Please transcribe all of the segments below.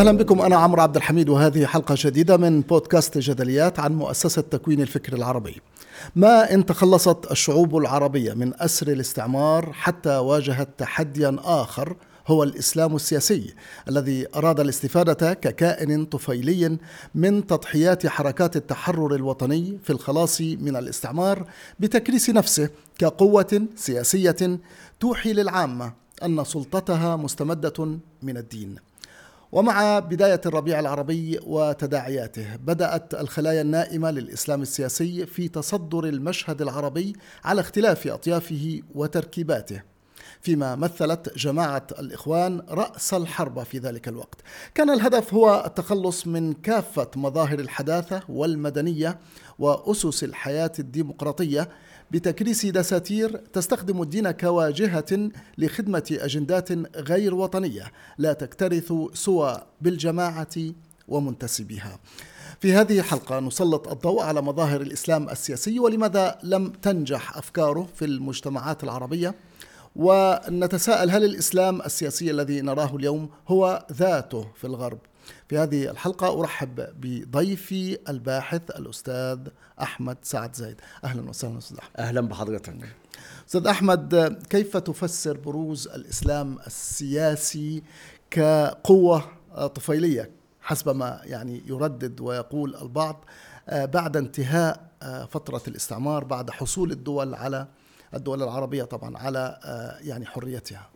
اهلا بكم انا عمرو عبد الحميد وهذه حلقه جديده من بودكاست جدليات عن مؤسسه تكوين الفكر العربي. ما ان تخلصت الشعوب العربيه من اسر الاستعمار حتى واجهت تحديا اخر هو الاسلام السياسي الذي اراد الاستفاده ككائن طفيلي من تضحيات حركات التحرر الوطني في الخلاص من الاستعمار بتكريس نفسه كقوه سياسيه توحي للعامه ان سلطتها مستمده من الدين. ومع بداية الربيع العربي وتداعياته بدأت الخلايا النائمة للإسلام السياسي في تصدر المشهد العربي على اختلاف أطيافه وتركيباته فيما مثلت جماعة الإخوان رأس الحرب في ذلك الوقت كان الهدف هو التخلص من كافة مظاهر الحداثة والمدنية وأسس الحياة الديمقراطية بتكريس دساتير تستخدم الدين كواجهة لخدمة أجندات غير وطنية لا تكترث سوى بالجماعة ومنتسبيها. في هذه الحلقة نسلط الضوء على مظاهر الإسلام السياسي ولماذا لم تنجح أفكاره في المجتمعات العربية ونتساءل هل الإسلام السياسي الذي نراه اليوم هو ذاته في الغرب في هذه الحلقة أرحب بضيفي الباحث الأستاذ أحمد سعد زيد أهلا وسهلا أستاذ أحمد أهلا بحضرتك أستاذ أحمد كيف تفسر بروز الإسلام السياسي كقوة طفيلية حسب ما يعني يردد ويقول البعض بعد انتهاء فترة الاستعمار بعد حصول الدول على الدول العربية طبعا على يعني حريتها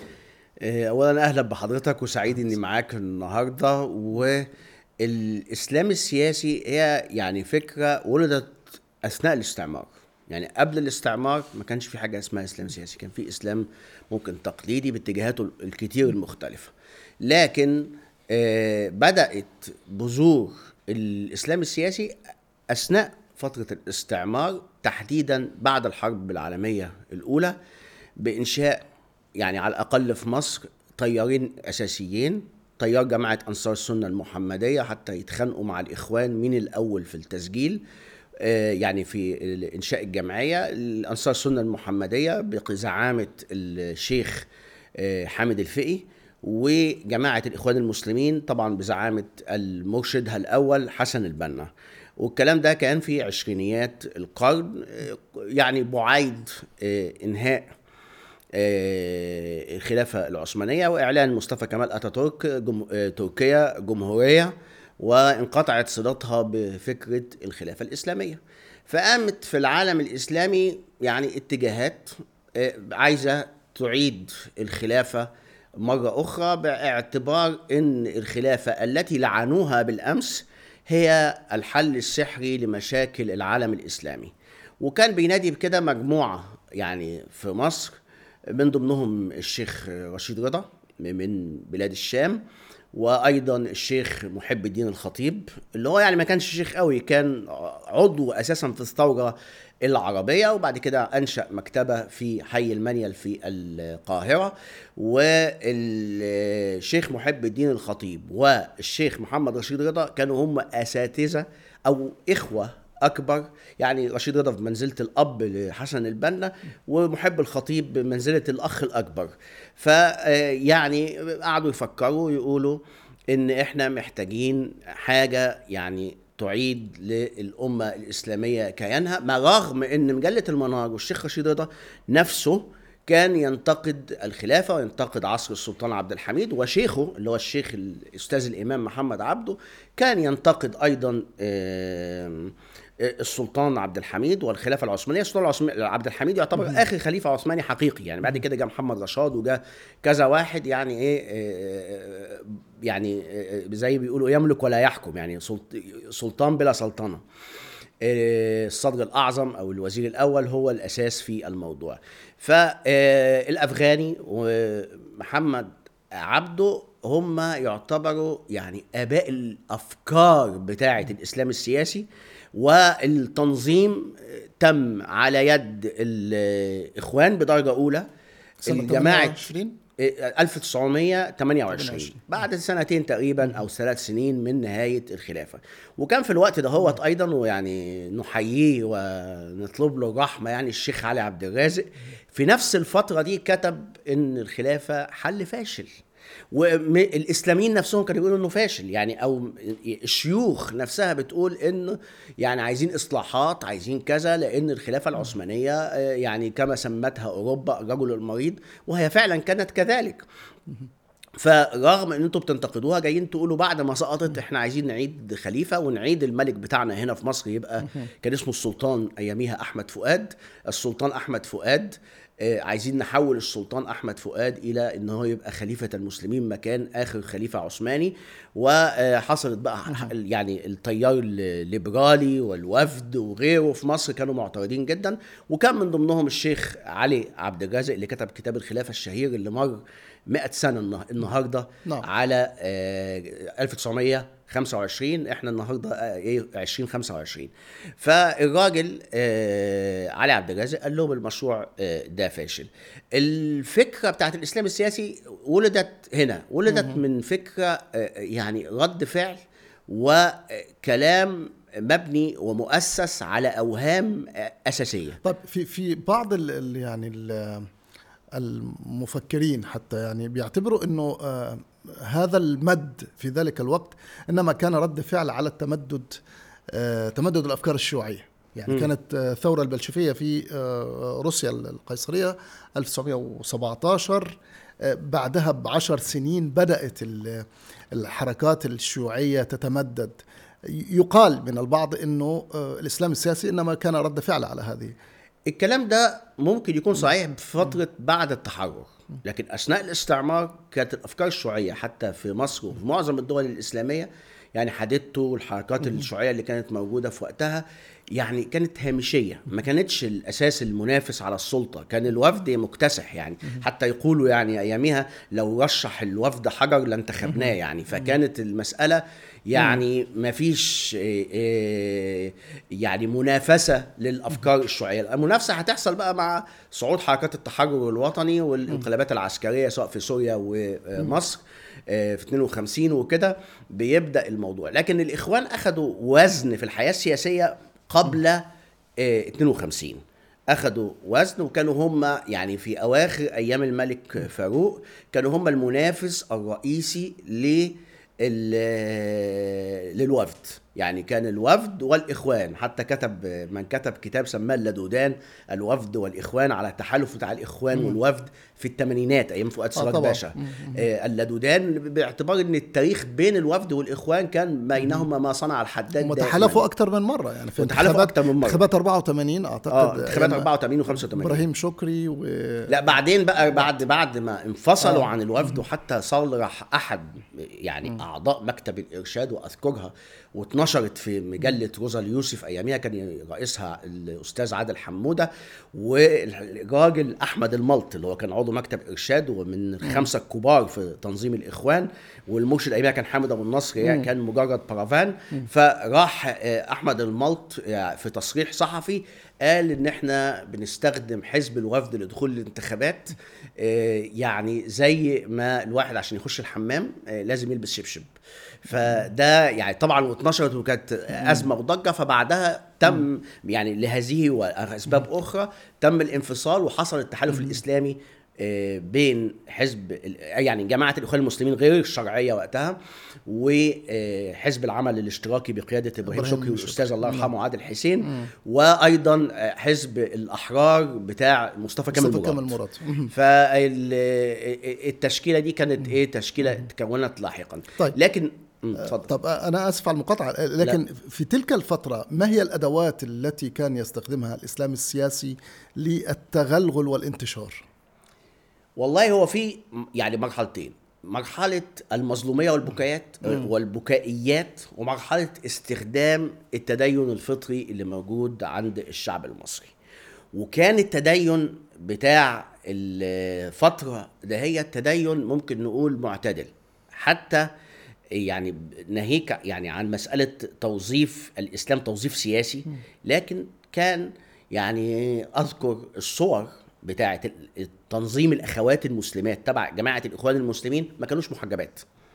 اولا اهلا بحضرتك وسعيد اني معاك النهارده والاسلام السياسي هي يعني فكره ولدت اثناء الاستعمار يعني قبل الاستعمار ما كانش في حاجه اسمها اسلام سياسي كان في اسلام ممكن تقليدي باتجاهاته الكتير المختلفه لكن بدات بذور الاسلام السياسي اثناء فتره الاستعمار تحديدا بعد الحرب العالميه الاولى بانشاء يعني على الاقل في مصر طيارين اساسيين طيار جماعه انصار السنه المحمديه حتى يتخانقوا مع الاخوان مين الاول في التسجيل يعني في انشاء الجمعيه الانصار السنه المحمديه بزعامه الشيخ حامد الفقي وجماعه الاخوان المسلمين طبعا بزعامه المرشدها الاول حسن البنا والكلام ده كان في عشرينيات القرن يعني بعيد انهاء الخلافة العثمانية وإعلان مصطفى كمال أتاتورك جم... تركيا جمهورية وانقطعت صلتها بفكرة الخلافة الإسلامية فقامت في العالم الإسلامي يعني اتجاهات عايزة تعيد الخلافة مرة أخرى باعتبار أن الخلافة التي لعنوها بالأمس هي الحل السحري لمشاكل العالم الإسلامي وكان بينادي بكده مجموعة يعني في مصر من ضمنهم الشيخ رشيد رضا من بلاد الشام وايضا الشيخ محب الدين الخطيب اللي هو يعني ما كانش شيخ قوي كان عضو اساسا في الثوره العربيه وبعد كده انشا مكتبه في حي المنيل في القاهره والشيخ محب الدين الخطيب والشيخ محمد رشيد رضا كانوا هم اساتذه او اخوه اكبر يعني رشيد رضا في منزله الاب لحسن البنا ومحب الخطيب بمنزله الاخ الاكبر فيعني قعدوا يفكروا يقولوا ان احنا محتاجين حاجه يعني تعيد للامه الاسلاميه كيانها ما رغم ان مجله المنار والشيخ رشيد رضا نفسه كان ينتقد الخلافه وينتقد عصر السلطان عبد الحميد وشيخه اللي هو الشيخ الاستاذ الامام محمد عبده كان ينتقد ايضا السلطان عبد الحميد والخلافه العثمانيه السلطان عبد الحميد يعتبر مم. اخر خليفه عثماني حقيقي يعني بعد كده جاء محمد رشاد وجاء كذا واحد يعني ايه يعني زي بيقولوا يملك ولا يحكم يعني سلطان بلا سلطنه الصدر الاعظم او الوزير الاول هو الاساس في الموضوع فالافغاني ومحمد عبده هم يعتبروا يعني اباء الافكار بتاعه الاسلام السياسي والتنظيم تم على يد الاخوان بدرجه اولى الجماعه 1928 بعد سنتين تقريبا او ثلاث سنين من نهايه الخلافه وكان في الوقت ده هو ايضا ويعني نحييه ونطلب له الرحمه يعني الشيخ علي عبد الرازق في نفس الفتره دي كتب ان الخلافه حل فاشل والاسلاميين نفسهم كانوا بيقولوا انه فاشل يعني او الشيوخ نفسها بتقول انه يعني عايزين اصلاحات عايزين كذا لان الخلافه العثمانيه آه، يعني كما سمتها اوروبا الرجل المريض وهي فعلا كانت كذلك فرغم ان انتم بتنتقدوها جايين تقولوا بعد ما سقطت احنا عايزين نعيد خليفه ونعيد الملك بتاعنا هنا في مصر يبقى كان اسمه السلطان اياميها احمد فؤاد السلطان احمد فؤاد آه، عايزين نحول السلطان احمد فؤاد الى ان هو يبقى خليفه المسلمين مكان اخر خليفه عثماني وحصلت بقى يعني التيار الليبرالي والوفد وغيره في مصر كانوا معترضين جدا وكان من ضمنهم الشيخ علي عبد الرازق اللي كتب كتاب الخلافه الشهير اللي مر 100 سنه النه- النهارده نعم. على آه، 1925 احنا النهارده آه، ايه 2025 فالراجل آه، علي عبد الرازق قال لهم المشروع آه، ده فاشل الفكره بتاعت الاسلام السياسي ولدت هنا ولدت من فكره آه، يعني رد فعل وكلام مبني ومؤسس على اوهام آه، اساسيه طيب في في بعض ال ال يعني ال المفكرين حتى يعني بيعتبروا انه آه هذا المد في ذلك الوقت انما كان رد فعل على التمدد آه تمدد الافكار الشيوعيه يعني مم. كانت آه، الثوره البلشفيه في آه روسيا القيصريه 1917 آه، بعدها بعشر سنين بدات ال- الحركات الشيوعيه تتمدد يقال من البعض انه آه، الاسلام السياسي انما كان رد فعل على هذه الكلام ده ممكن يكون صحيح في فترة بعد التحرر لكن أثناء الاستعمار كانت الأفكار الشيوعية حتى في مصر وفي معظم الدول الإسلامية يعني حديثته والحركات الشيوعية اللي كانت موجودة في وقتها يعني كانت هامشية ما كانتش الأساس المنافس على السلطة كان الوفد مكتسح يعني حتى يقولوا يعني أيامها لو رشح الوفد حجر لانتخبناه يعني فكانت المسألة يعني ما فيش إيه، إيه، يعني منافسة للأفكار الشيوعية المنافسة هتحصل بقى مع صعود حركات التحرر الوطني والانقلابات العسكرية سواء في سوريا ومصر آه، في 52 وكده بيبدأ الموضوع لكن الإخوان أخذوا وزن في الحياة السياسية قبل آه، 52 اخذوا وزن وكانوا هم يعني في اواخر ايام الملك فاروق كانوا هم المنافس الرئيسي ل للوفد يعني كان الوفد والاخوان حتى كتب من كتب كتاب سماه اللدودان الوفد والاخوان على التحالف بتاع الاخوان والوفد في الثمانينات ايام فؤاد سراج طبعاً. باشا آه، اللدودان باعتبار ان التاريخ بين الوفد والاخوان كان بينهما ما صنع الحداد هم دائماً. تحالفوا اكثر من مره يعني في وتحالفوا انتخابات أكتر من مرة. انتخابات 84 اعتقد اه انتخابات أيام 84 و85 ابراهيم شكري و لا بعدين بقى بعد بعد ما انفصلوا عن الوفد وحتى صرح احد يعني اعضاء مكتب الارشاد واذكرها واتنشرت في مجله روزا اليوسف اياميها كان رئيسها الاستاذ عادل حموده والراجل احمد الملط اللي هو كان عضو مكتب ارشاد ومن الخمسه الكبار في تنظيم الاخوان والمرشد اياميها كان حامد ابو النصر يعني كان مجرد بارافان فراح آه، احمد الملط يعني في تصريح صحفي قال ان احنا بنستخدم حزب الوفد لدخول الانتخابات آه، يعني زي ما الواحد عشان يخش الحمام آه، لازم يلبس شبشب فده يعني طبعا واتنشرت وكانت ازمه وضجه فبعدها تم يعني لهذه واسباب اخرى تم الانفصال وحصل التحالف الاسلامي آه، بين حزب ال- يعني جماعه الاخوان المسلمين غير الشرعيه وقتها وحزب العمل الاشتراكي بقياده ابراهيم إبراهيم شكري والاستاذ شكري. الله يرحمه عادل حسين وايضا آه، حزب الاحرار بتاع مصطفى كامل مصطفى كامل مراد مراد فالتشكيله دي كانت ايه تشكيله تكونت لاحقا طيب. لكن مم، اتفضل طب انا اسف على المقاطعه لكن لا. في تلك الفتره ما هي الادوات التي كان يستخدمها الاسلام السياسي للتغلغل والانتشار والله هو في يعني مرحلتين مرحلة المظلومية والبكايات والبكائيات ومرحلة استخدام التدين الفطري اللي موجود عند الشعب المصري وكان التدين بتاع الفترة ده هي التدين ممكن نقول معتدل حتى يعني ناهيك يعني عن مسألة توظيف الإسلام توظيف سياسي لكن كان يعني أذكر الصور بتاعة تنظيم الأخوات المسلمات تبع جماعة الإخوان المسلمين ما كانوش محجبات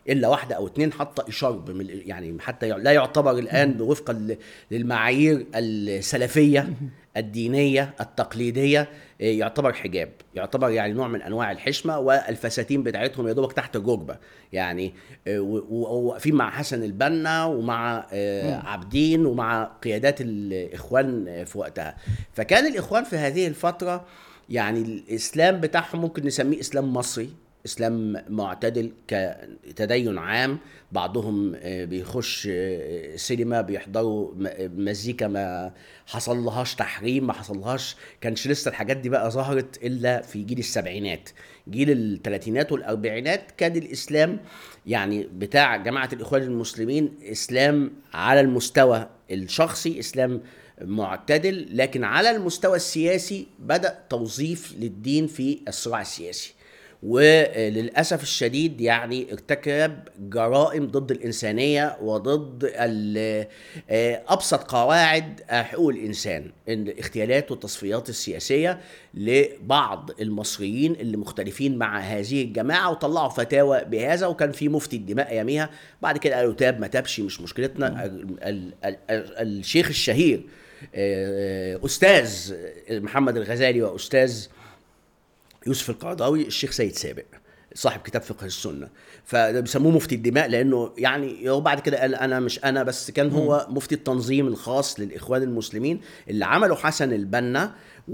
الا واحده او اتنين حاطه اشارب من ال- يعني حتى لا يعتبر الان وفقا ل- للمعايير السلفيه الدينيه التقليديه إيه، يعتبر حجاب يعتبر يعني نوع من انواع الحشمه والفساتين بتاعتهم يا دوبك تحت الركبه يعني إيه، و- و- وواقفين مع حسن البنا ومع آه، عابدين ومع قيادات الاخوان آه، في وقتها فكان الاخوان في هذه الفتره يعني الاسلام بتاعهم ممكن نسميه اسلام مصري اسلام معتدل كتدين عام بعضهم آه، بيخش آه، سينما بيحضروا م- مزيكا ما حصل لهاش تحريم ما حصل لهاش كانش لسه الحاجات دي بقى ظهرت الا في جيل السبعينات جيل الثلاثينات والاربعينات كان الاسلام يعني بتاع جماعه الاخوان المسلمين اسلام على المستوى الشخصي اسلام معتدل لكن على المستوى السياسي بدا توظيف للدين في الصراع السياسي وللاسف الشديد يعني ارتكب جرائم ضد الانسانيه وضد ال- آه، ابسط قواعد حقوق الانسان إن الاغتيالات والتصفيات السياسيه لبعض المصريين اللي مختلفين مع هذه الجماعه وطلعوا فتاوى بهذا وكان في مفتي الدماء يوميها بعد كده قالوا تاب ما تابش مش مشكلتنا ال- ال- ال- الشيخ الشهير آه، استاذ محمد الغزالي واستاذ يوسف القرضاوي الشيخ سيد سابق صاحب كتاب فقه السنه فبيسموه مفتي الدماء لانه يعني هو بعد كده قال انا مش انا بس كان هو مفتي التنظيم الخاص للاخوان المسلمين اللي عمله حسن البنا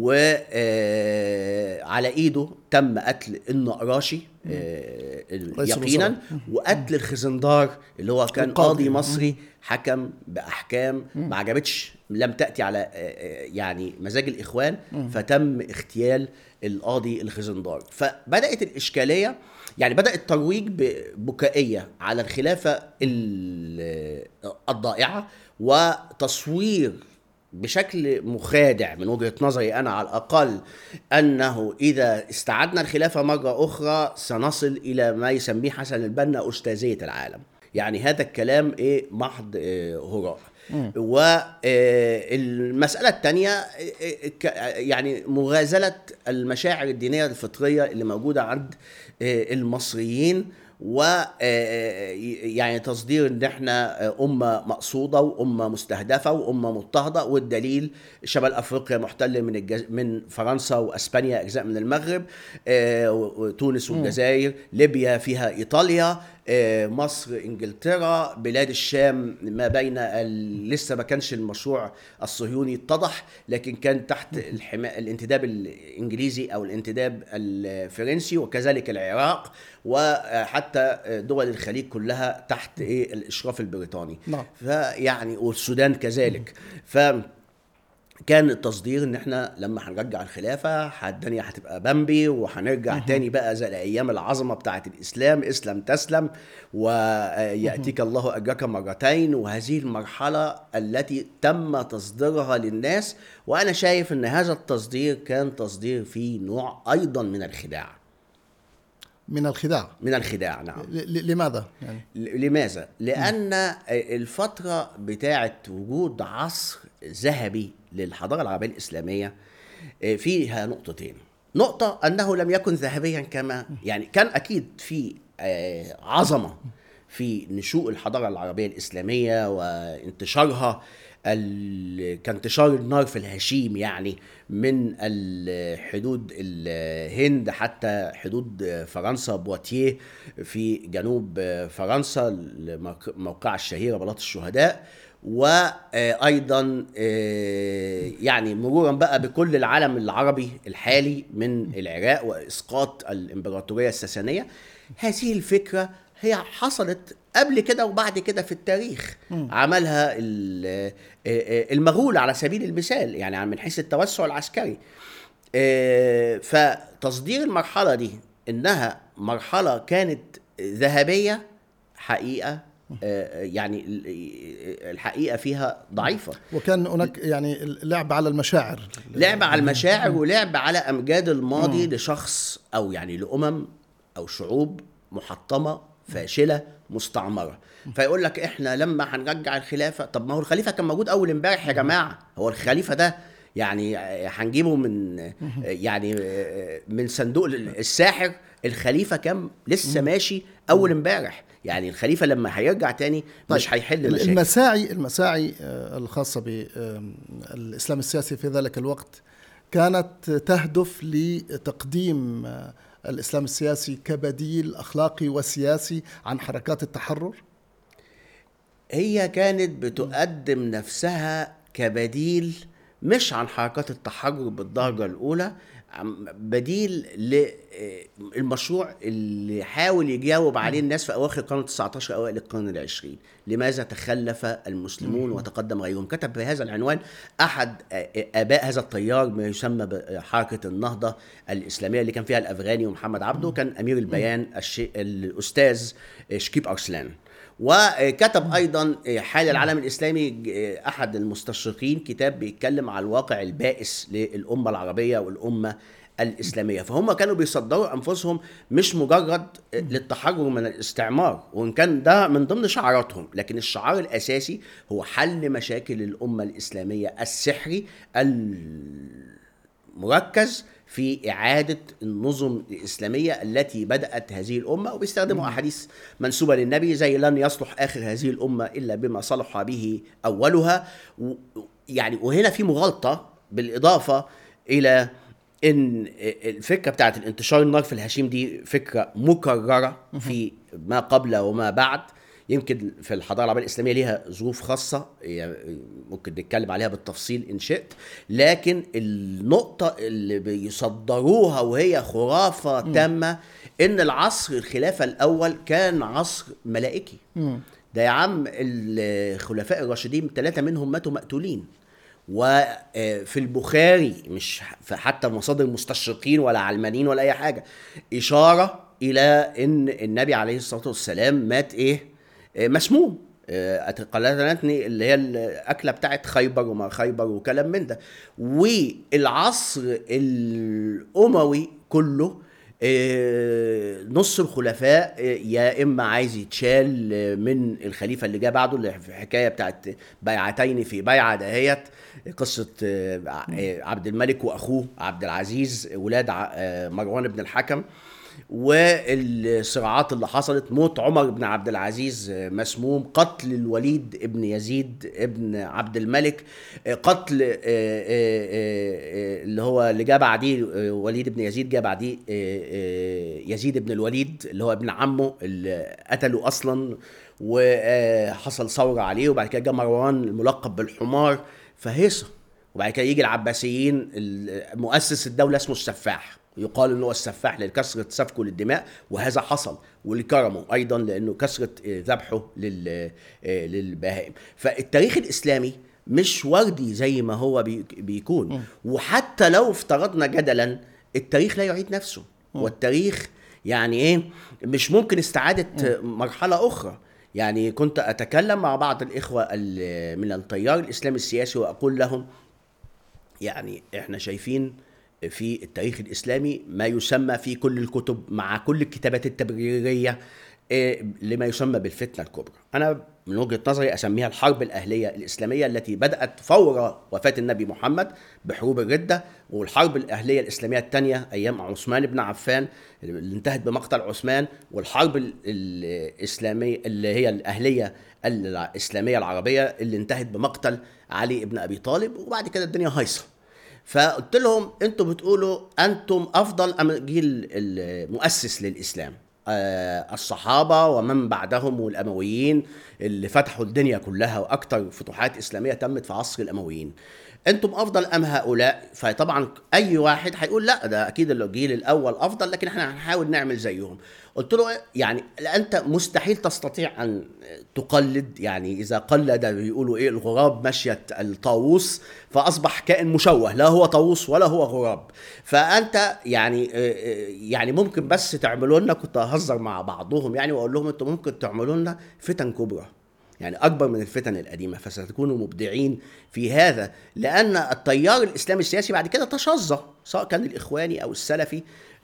وعلى ايده تم قتل النقراشي آه، رئيس يقينا الوزراء. وقتل الخزندار اللي هو كان القاضي. قاضي مصري حكم باحكام ما عجبتش لم تاتي على آه، آه، يعني مزاج الاخوان فتم اغتيال القاضي الخزندار فبدات الاشكاليه يعني بدا الترويج ببكائيه على الخلافه ال- الضائعه وتصوير بشكل مخادع من وجهه نظري انا على الاقل انه اذا استعدنا الخلافه مره اخرى سنصل الى ما يسميه حسن البنا استاذيه العالم يعني هذا الكلام ايه محض إيه هراء والمسألة الثانية يعني مغازلة المشاعر الدينية الفطرية اللي موجودة عند آه، المصريين و آه، يعني تصدير ان احنا آه، امه مقصوده وامه مستهدفه وامه مضطهده والدليل شمال افريقيا محتل من الجز... من فرنسا واسبانيا اجزاء من المغرب آه، وتونس والجزائر ليبيا فيها ايطاليا آه، مصر انجلترا بلاد الشام ما بين ال... لسه ما كانش المشروع الصهيوني اتضح لكن كان تحت الحما... الانتداب الانجليزي او الانتداب الفرنسي وكذلك العراق وحتى دول الخليج كلها تحت ايه الاشراف البريطاني نعم. فيعني والسودان كذلك ف كان التصدير ان احنا لما هنرجع الخلافه الدنيا هتبقى بامبي وهنرجع تاني بقى زي الايام العظمه بتاعه الاسلام اسلم تسلم وياتيك الله اجرك مرتين وهذه المرحله التي تم تصديرها للناس وانا شايف ان هذا التصدير كان تصدير فيه نوع ايضا من الخداع من الخداع من الخداع نعم ل- ل- لماذا يعني ل- لماذا؟ لأن الفترة بتاعة وجود عصر ذهبي للحضارة العربية الإسلامية آه، فيها نقطتين نقطة أنه لم يكن ذهبيا كما يعني كان أكيد في آه، عظمة في نشوء الحضارة العربية الإسلامية وانتشارها ال... كانتشار النار في الهشيم يعني من الحدود الهند حتى حدود فرنسا بواتيه في جنوب فرنسا الموق- موقع الشهيرة بلاط الشهداء وايضا آه، يعني مرورا بقى بكل العالم العربي الحالي من العراق واسقاط الامبراطوريه الساسانيه هذه الفكره هي حصلت قبل كده وبعد كده في التاريخ عملها ال- آه، آه، المغول على سبيل المثال يعني من حيث التوسع العسكري آه، فتصدير المرحله دي انها مرحله كانت ذهبيه حقيقه آه، يعني ال- الحقيقه فيها ضعيفه وكان هناك يعني لعب على المشاعر لعب على المشاعر ولعب على امجاد الماضي لشخص او يعني لامم او شعوب محطمه فاشله مستعمره فيقول لك احنا لما هنرجع الخلافه طب ما هو الخليفه كان موجود اول امبارح يا جماعه هو الخليفه ده يعني هنجيبه من يعني من صندوق الساحر الخليفه كان لسه ماشي اول امبارح يعني الخليفه لما هيرجع تاني طيب، مش هيحل مشاكل المساعي المساعي آه، الخاصة بالإسلام السياسي في ذلك الوقت كانت تهدف لتقديم آه، الإسلام السياسي كبديل أخلاقي وسياسي عن حركات التحرر هي كانت بتقدم نفسها كبديل مش عن حركات التحرر بالدرجة الأولى عم- بديل للمشروع اللي حاول يجاوب عليه الناس في أواخر القرن 19 أوائل القرن العشرين لماذا تخلف المسلمون وتقدم غيرهم كتب بهذا العنوان أحد آباء هذا التيار ما يسمى بحركة النهضة الإسلامية اللي كان فيها الأفغاني ومحمد عبده كان أمير البيان الشي... الأستاذ شكيب أرسلان وكتب ايضا حال العالم الاسلامي احد المستشرقين كتاب بيتكلم على الواقع البائس للامه العربيه والامه الاسلاميه فهم كانوا بيصدروا انفسهم مش مجرد للتحرر من الاستعمار وان كان ده من ضمن شعاراتهم لكن الشعار الاساسي هو حل مشاكل الامه الاسلاميه السحري المركز في إعادة النظم الإسلامية التي بدأت هذه الأمة وبيستخدموا أحاديث منسوبة للنبي زي لن يصلح آخر هذه الأمة إلا بما صلح به أولها و- يعني وهنا في مغالطة بالإضافة إلى ان الفكره بتاعت الانتشار النار في الهشيم دي فكره مكرره في ما قبل وما بعد يمكن في الحضاره العربيه الاسلاميه ليها ظروف خاصه يعني ممكن نتكلم عليها بالتفصيل ان شئت لكن النقطه اللي بيصدروها وهي خرافه تامه ان العصر الخلافه الاول كان عصر ملائكي ده يا عم الخلفاء الراشدين ثلاثه منهم ماتوا مقتولين وفي البخاري مش في حتى مصادر مستشرقين ولا علمانيين ولا اي حاجه اشاره الى ان النبي عليه الصلاه والسلام مات ايه آه، مسموم آه، قلتني اللي هي الاكله بتاعت خيبر وما خيبر وكلام من ده والعصر الاموي كله آه، نص الخلفاء آه، يا اما عايز يتشال آه، من الخليفه اللي جاء بعده اللي في الحكايه بتاعت بيعتين في بيعه دهيت قصه آه، ع- آه، عبد الملك واخوه عبد العزيز ولاد ع- آه، مروان بن الحكم والصراعات اللي حصلت موت عمر بن عبد العزيز آه، مسموم قتل الوليد ابن يزيد ابن عبد الملك آه، قتل آه، آه، آه، اللي هو اللي جاء بعديه آه، وليد بن يزيد جاء بعديه آه، آه، يزيد بن الوليد اللي هو ابن عمه اللي قتله اصلا وحصل ثوره عليه وبعد كده جاء مروان الملقب بالحمار فهيصه وبعد كده يجي العباسيين مؤسس الدوله اسمه السفاح يقال انه هو السفاح لكثره سفكه للدماء وهذا حصل ولكرمه ايضا لانه كثره آه، ذبحه لل- آه، للبهائم فالتاريخ الاسلامي مش وردي زي ما هو بي- بيكون وحتى لو افترضنا جدلا التاريخ لا يعيد نفسه والتاريخ يعني ايه مش ممكن استعاده مرحله اخرى يعني كنت اتكلم مع بعض الاخوه ال- من التيار الاسلامي السياسي واقول لهم يعني احنا شايفين في التاريخ الاسلامي ما يسمى في كل الكتب مع كل الكتابات التبريريه إيه، لما يسمى بالفتنه الكبرى. انا من وجهه نظري اسميها الحرب الاهليه الاسلاميه التي بدات فور وفاه النبي محمد بحروب الرده والحرب الاهليه الاسلاميه الثانيه ايام عثمان بن عفان اللي انتهت بمقتل عثمان والحرب ال- الاسلاميه اللي هي الاهليه الاسلاميه العربيه اللي انتهت بمقتل علي بن ابي طالب وبعد كده الدنيا هايصه. فقلت لهم انتوا بتقولوا انتم افضل أم- جيل المؤسس للاسلام آه، الصحابه ومن بعدهم والامويين اللي فتحوا الدنيا كلها واكثر فتوحات اسلاميه تمت في عصر الامويين انتم افضل ام هؤلاء فطبعا اي واحد هيقول لا ده اكيد الجيل الاول افضل لكن احنا هنحاول نعمل زيهم قلت له يعني لا انت مستحيل تستطيع ان تقلد يعني اذا قلد بيقولوا ايه الغراب مشية الطاووس فاصبح كائن مشوه لا هو طاووس ولا هو غراب فانت يعني آه، آه، يعني ممكن بس تعملوا لنا كنت اهزر مع بعضهم يعني واقول لهم انتم ممكن تعملوا لنا فتن كبرى يعني اكبر من الفتن القديمه فستكونوا مبدعين في هذا لان التيار الاسلامي السياسي بعد كده تشظى سواء كان الاخواني او السلفي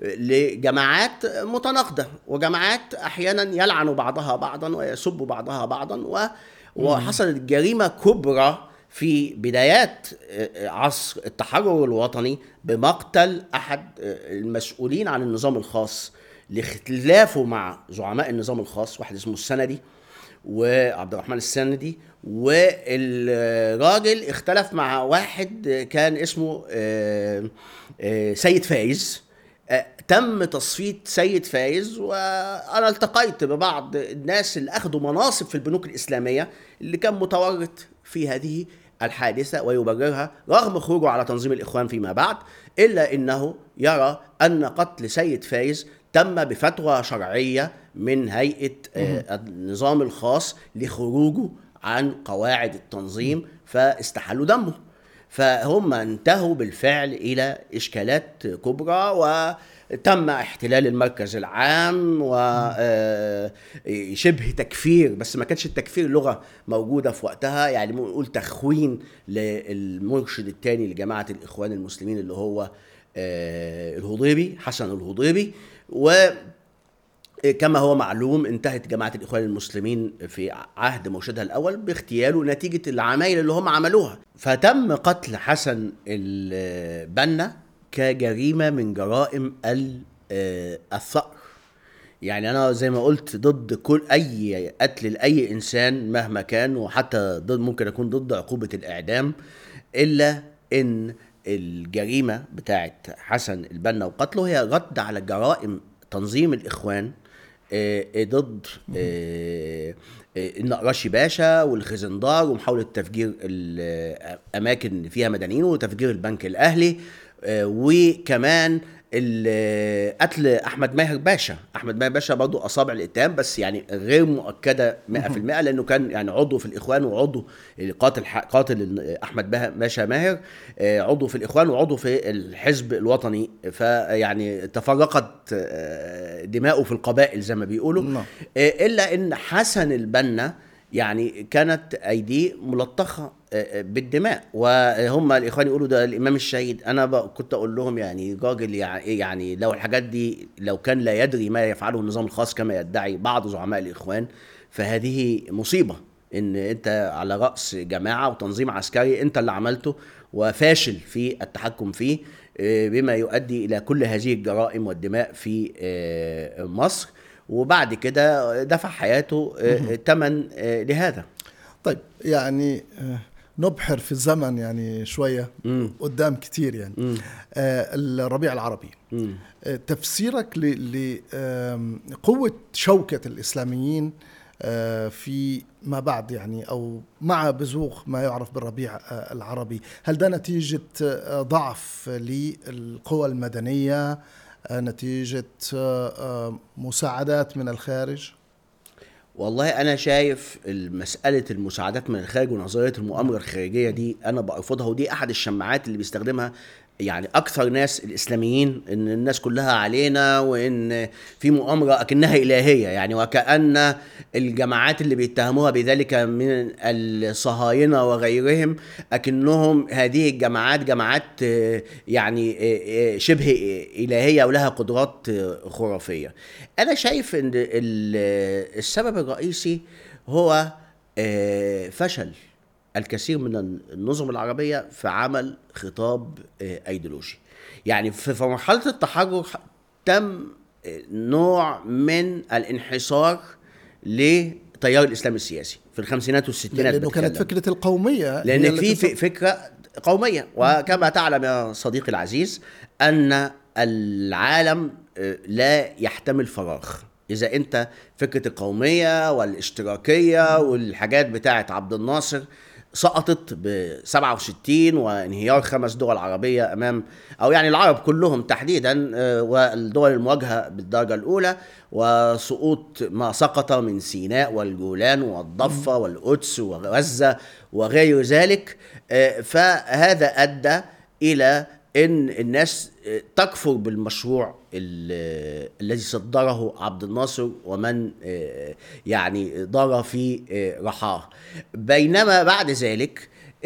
لجماعات متناقضه وجماعات احيانا يلعن بعضها بعضا ويسب بعضها بعضا و وحصلت جريمه كبرى في بدايات آه، عصر التحرر الوطني بمقتل احد آه، المسؤولين عن النظام الخاص لاختلافه مع زعماء النظام الخاص واحد اسمه السندي وعبد الرحمن السندي والراجل اختلف مع واحد كان اسمه آه، آه، سيد فايز آه، تم تصفية سيد فايز وانا التقيت ببعض الناس اللي اخذوا مناصب في البنوك الاسلاميه اللي كان متورط في هذه الحادثه ويبررها رغم خروجه على تنظيم الاخوان فيما بعد الا انه يرى ان قتل سيد فايز تم بفتوى شرعيه من هيئه آه، النظام الخاص لخروجه عن قواعد التنظيم فاستحلوا دمه فهم انتهوا بالفعل الى اشكالات كبرى وتم احتلال المركز العام وشبه تكفير بس ما كانش التكفير لغه موجوده في وقتها يعني ممكن نقول تخوين للمرشد الثاني لجماعه الاخوان المسلمين اللي هو آه، الهضيبي حسن الهضيبي و كما هو معلوم انتهت جماعة الإخوان المسلمين في عهد مرشدها الأول باغتياله نتيجة العمايل اللي هم عملوها فتم قتل حسن البنا كجريمة من جرائم ال- آه، الثأر يعني أنا زي ما قلت ضد كل أي قتل لأي إنسان مهما كان وحتى ضد ممكن أكون ضد عقوبة الإعدام إلا إن الجريمة بتاعت حسن البنا وقتله هي رد على جرائم تنظيم الإخوان آه، آه، ضد آه، آه، النقراشي باشا والخزندار ومحاولة تفجير الأماكن اللي فيها مدنيين وتفجير البنك الأهلي آه، وكمان ال- قتل احمد ماهر باشا احمد ماهر باشا برضه اصابع الاتهام بس يعني غير مؤكده 100% لانه كان يعني عضو في الاخوان وعضو قاتل قاتل احمد باه- باشا ماهر آه، عضو في الاخوان وعضو في الحزب الوطني فيعني تفرقت آه، دماؤه في القبائل زي ما بيقولوا نعم. آه، الا ان حسن البنا يعني كانت ايديه ملطخه آه، آه، بالدماء وهم الاخوان يقولوا ده الامام الشهيد انا بق- كنت اقول لهم يعني راجل يع- يعني لو الحاجات دي لو كان لا يدري ما يفعله النظام الخاص كما يدعي بعض زعماء الاخوان فهذه مصيبه ان انت على راس جماعه وتنظيم عسكري انت اللي عملته وفاشل في التحكم فيه آه، بما يؤدي الى كل هذه الجرائم والدماء في آه، مصر وبعد كده دفع حياته آه، ثمن آه، لهذا طيب يعني آه، نبحر في الزمن يعني شوية قدام كتير يعني آه، الربيع العربي مم. آه، تفسيرك لقوة شوكة الإسلاميين آه، في ما بعد يعني أو مع بزوغ ما يعرف بالربيع آه، العربي هل ده نتيجة آه، ضعف للقوى المدنية آه، نتيجة آه، آه، مساعدات من الخارج والله انا شايف مساله المساعدات من الخارج ونظريه المؤامره الخارجيه دي انا برفضها ودي احد الشماعات اللي بيستخدمها يعني اكثر ناس الاسلاميين ان الناس كلها علينا وان في مؤامره اكنها الهيه يعني وكان الجماعات اللي بيتهموها بذلك من الصهاينه وغيرهم اكنهم هذه الجماعات جماعات آه، يعني آه، آه، شبه الهيه ولها قدرات آه، خرافيه انا شايف ان ال- السبب الرئيسي هو آه، فشل الكثير من النظم العربية في عمل خطاب آه، أيديولوجي يعني في في مرحلة التحرر ح- تم آه، نوع من الانحصار لتيار الإسلام السياسي في الخمسينات والستينات لأنه كانت بتكلم. فكرة القومية هي لان التي في في فكره قوميه وكما تعلم يا صديقي العزيز ان العالم آه، لا يحتمل فراغ اذا انت فكره القوميه والاشتراكيه والحاجات بتاعه عبد الناصر سقطت ب 67 وانهيار خمس دول عربيه امام او يعني العرب كلهم تحديدا آه، والدول المواجهه بالدرجه الاولى وسقوط ما سقط من سيناء والجولان والضفه والقدس وغزه وغير ذلك آه، فهذا ادى الى ان الناس آه، تكفر بالمشروع ال- الذي صدره عبد الناصر ومن آه، يعني ضار في آه، رحاه بينما بعد ذلك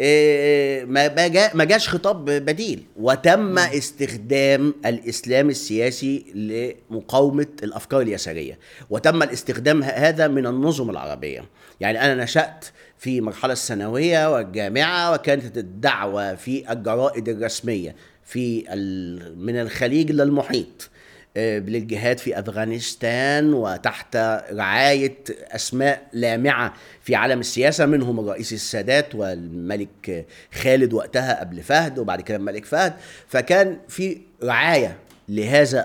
آه، ما ما جا- ما جاش خطاب بديل وتم استخدام الاسلام السياسي لمقاومه الافكار اليساريه وتم الاستخدام ه- هذا من النظم العربيه يعني انا نشات في المرحله الثانويه والجامعه وكانت الدعوه في الجرائد الرسميه في ال- من الخليج للمحيط آه، للجهاد في افغانستان وتحت رعايه اسماء لامعه في عالم السياسه منهم الرئيس السادات والملك خالد وقتها قبل فهد وبعد كده الملك فهد فكان في رعايه لهذا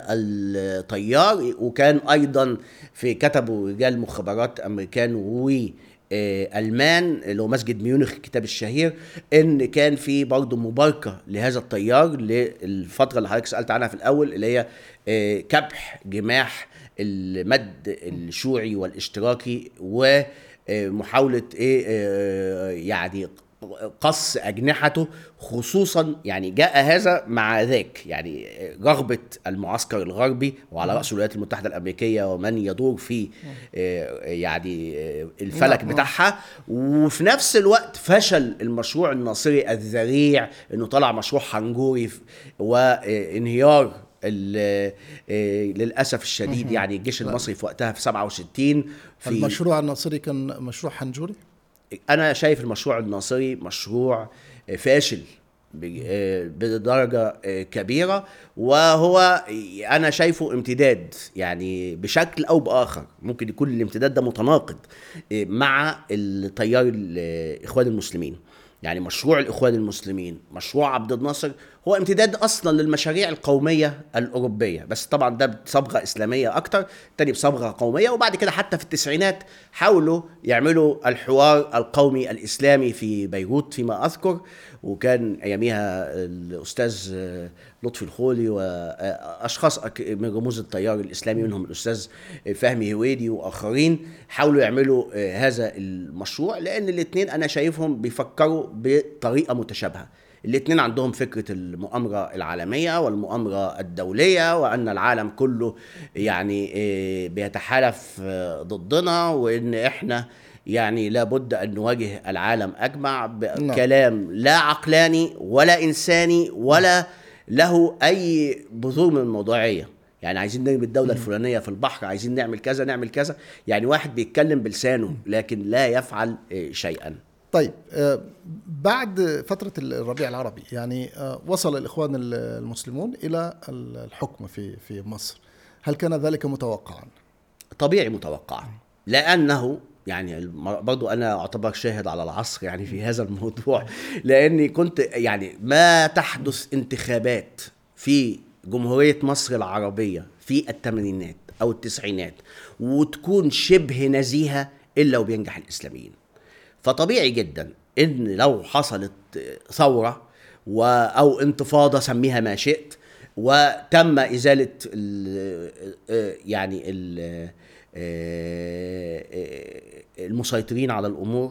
التيار وكان ايضا في كتبوا رجال مخابرات امريكان و آه، المان اللي هو مسجد ميونخ الكتاب الشهير ان كان في برضه مباركه لهذا التيار للفتره اللي حضرتك سالت عنها في الاول اللي هي آه، كبح جماح المد الشيوعي والاشتراكي ومحاوله ايه آه، يعني قص اجنحته خصوصا يعني جاء هذا مع ذاك يعني رغبه المعسكر الغربي وعلى راسه الولايات المتحده الامريكيه ومن يدور في آه، يعني آه، الفلك نعم. بتاعها وفي نفس الوقت فشل المشروع الناصري الذريع انه طلع مشروع حنجوري ف- وانهيار ال- آه، للاسف الشديد يعني الجيش المصري في وقتها في 67 في المشروع الناصري كان مشروع حنجوري انا شايف المشروع الناصري مشروع فاشل ب- بدرجة كبيرة وهو أنا شايفه امتداد يعني بشكل أو بآخر ممكن يكون الامتداد ده متناقض مع التيار الإخوان المسلمين يعني مشروع الإخوان المسلمين مشروع عبد الناصر هو امتداد أصلا للمشاريع القومية الأوروبية بس طبعا ده بصبغة إسلامية أكتر تاني بصبغة قومية وبعد كده حتى في التسعينات حاولوا يعملوا الحوار القومي الإسلامي في بيروت فيما أذكر وكان أياميها الأستاذ لطفي الخولي وأشخاص أك- من رموز التيار الإسلامي منهم الأستاذ فهمي هويدي وآخرين حاولوا يعملوا هذا المشروع لأن الاثنين أنا شايفهم بيفكروا بطريقة متشابهة الاثنين عندهم فكرة المؤامرة العالمية والمؤامرة الدولية وأن العالم كله يعني إيه، بيتحالف آه، ضدنا وأن إحنا يعني لابد أن نواجه العالم أجمع بكلام لا عقلاني ولا إنساني ولا له أي بذور من الموضوعية يعني عايزين نرمي الدولة الفلانية في البحر عايزين نعمل كذا نعمل كذا يعني واحد بيتكلم بلسانه لكن لا يفعل إيه، شيئا طيب آه، بعد فترة الربيع العربي يعني آه، وصل الإخوان المسلمون إلى الحكم في في مصر هل كان ذلك متوقعا؟ طبيعي متوقع لانه يعني الم- برضو انا اعتبر شاهد على العصر يعني في هذا الموضوع لاني كنت يعني ما تحدث انتخابات في جمهوريه مصر العربيه في الثمانينات او التسعينات وتكون شبه نزيهه الا وبينجح الاسلاميين فطبيعي جدا ان لو حصلت ثوره و او انتفاضه سميها ما شئت وتم ازاله ال يعني ال المسيطرين على الامور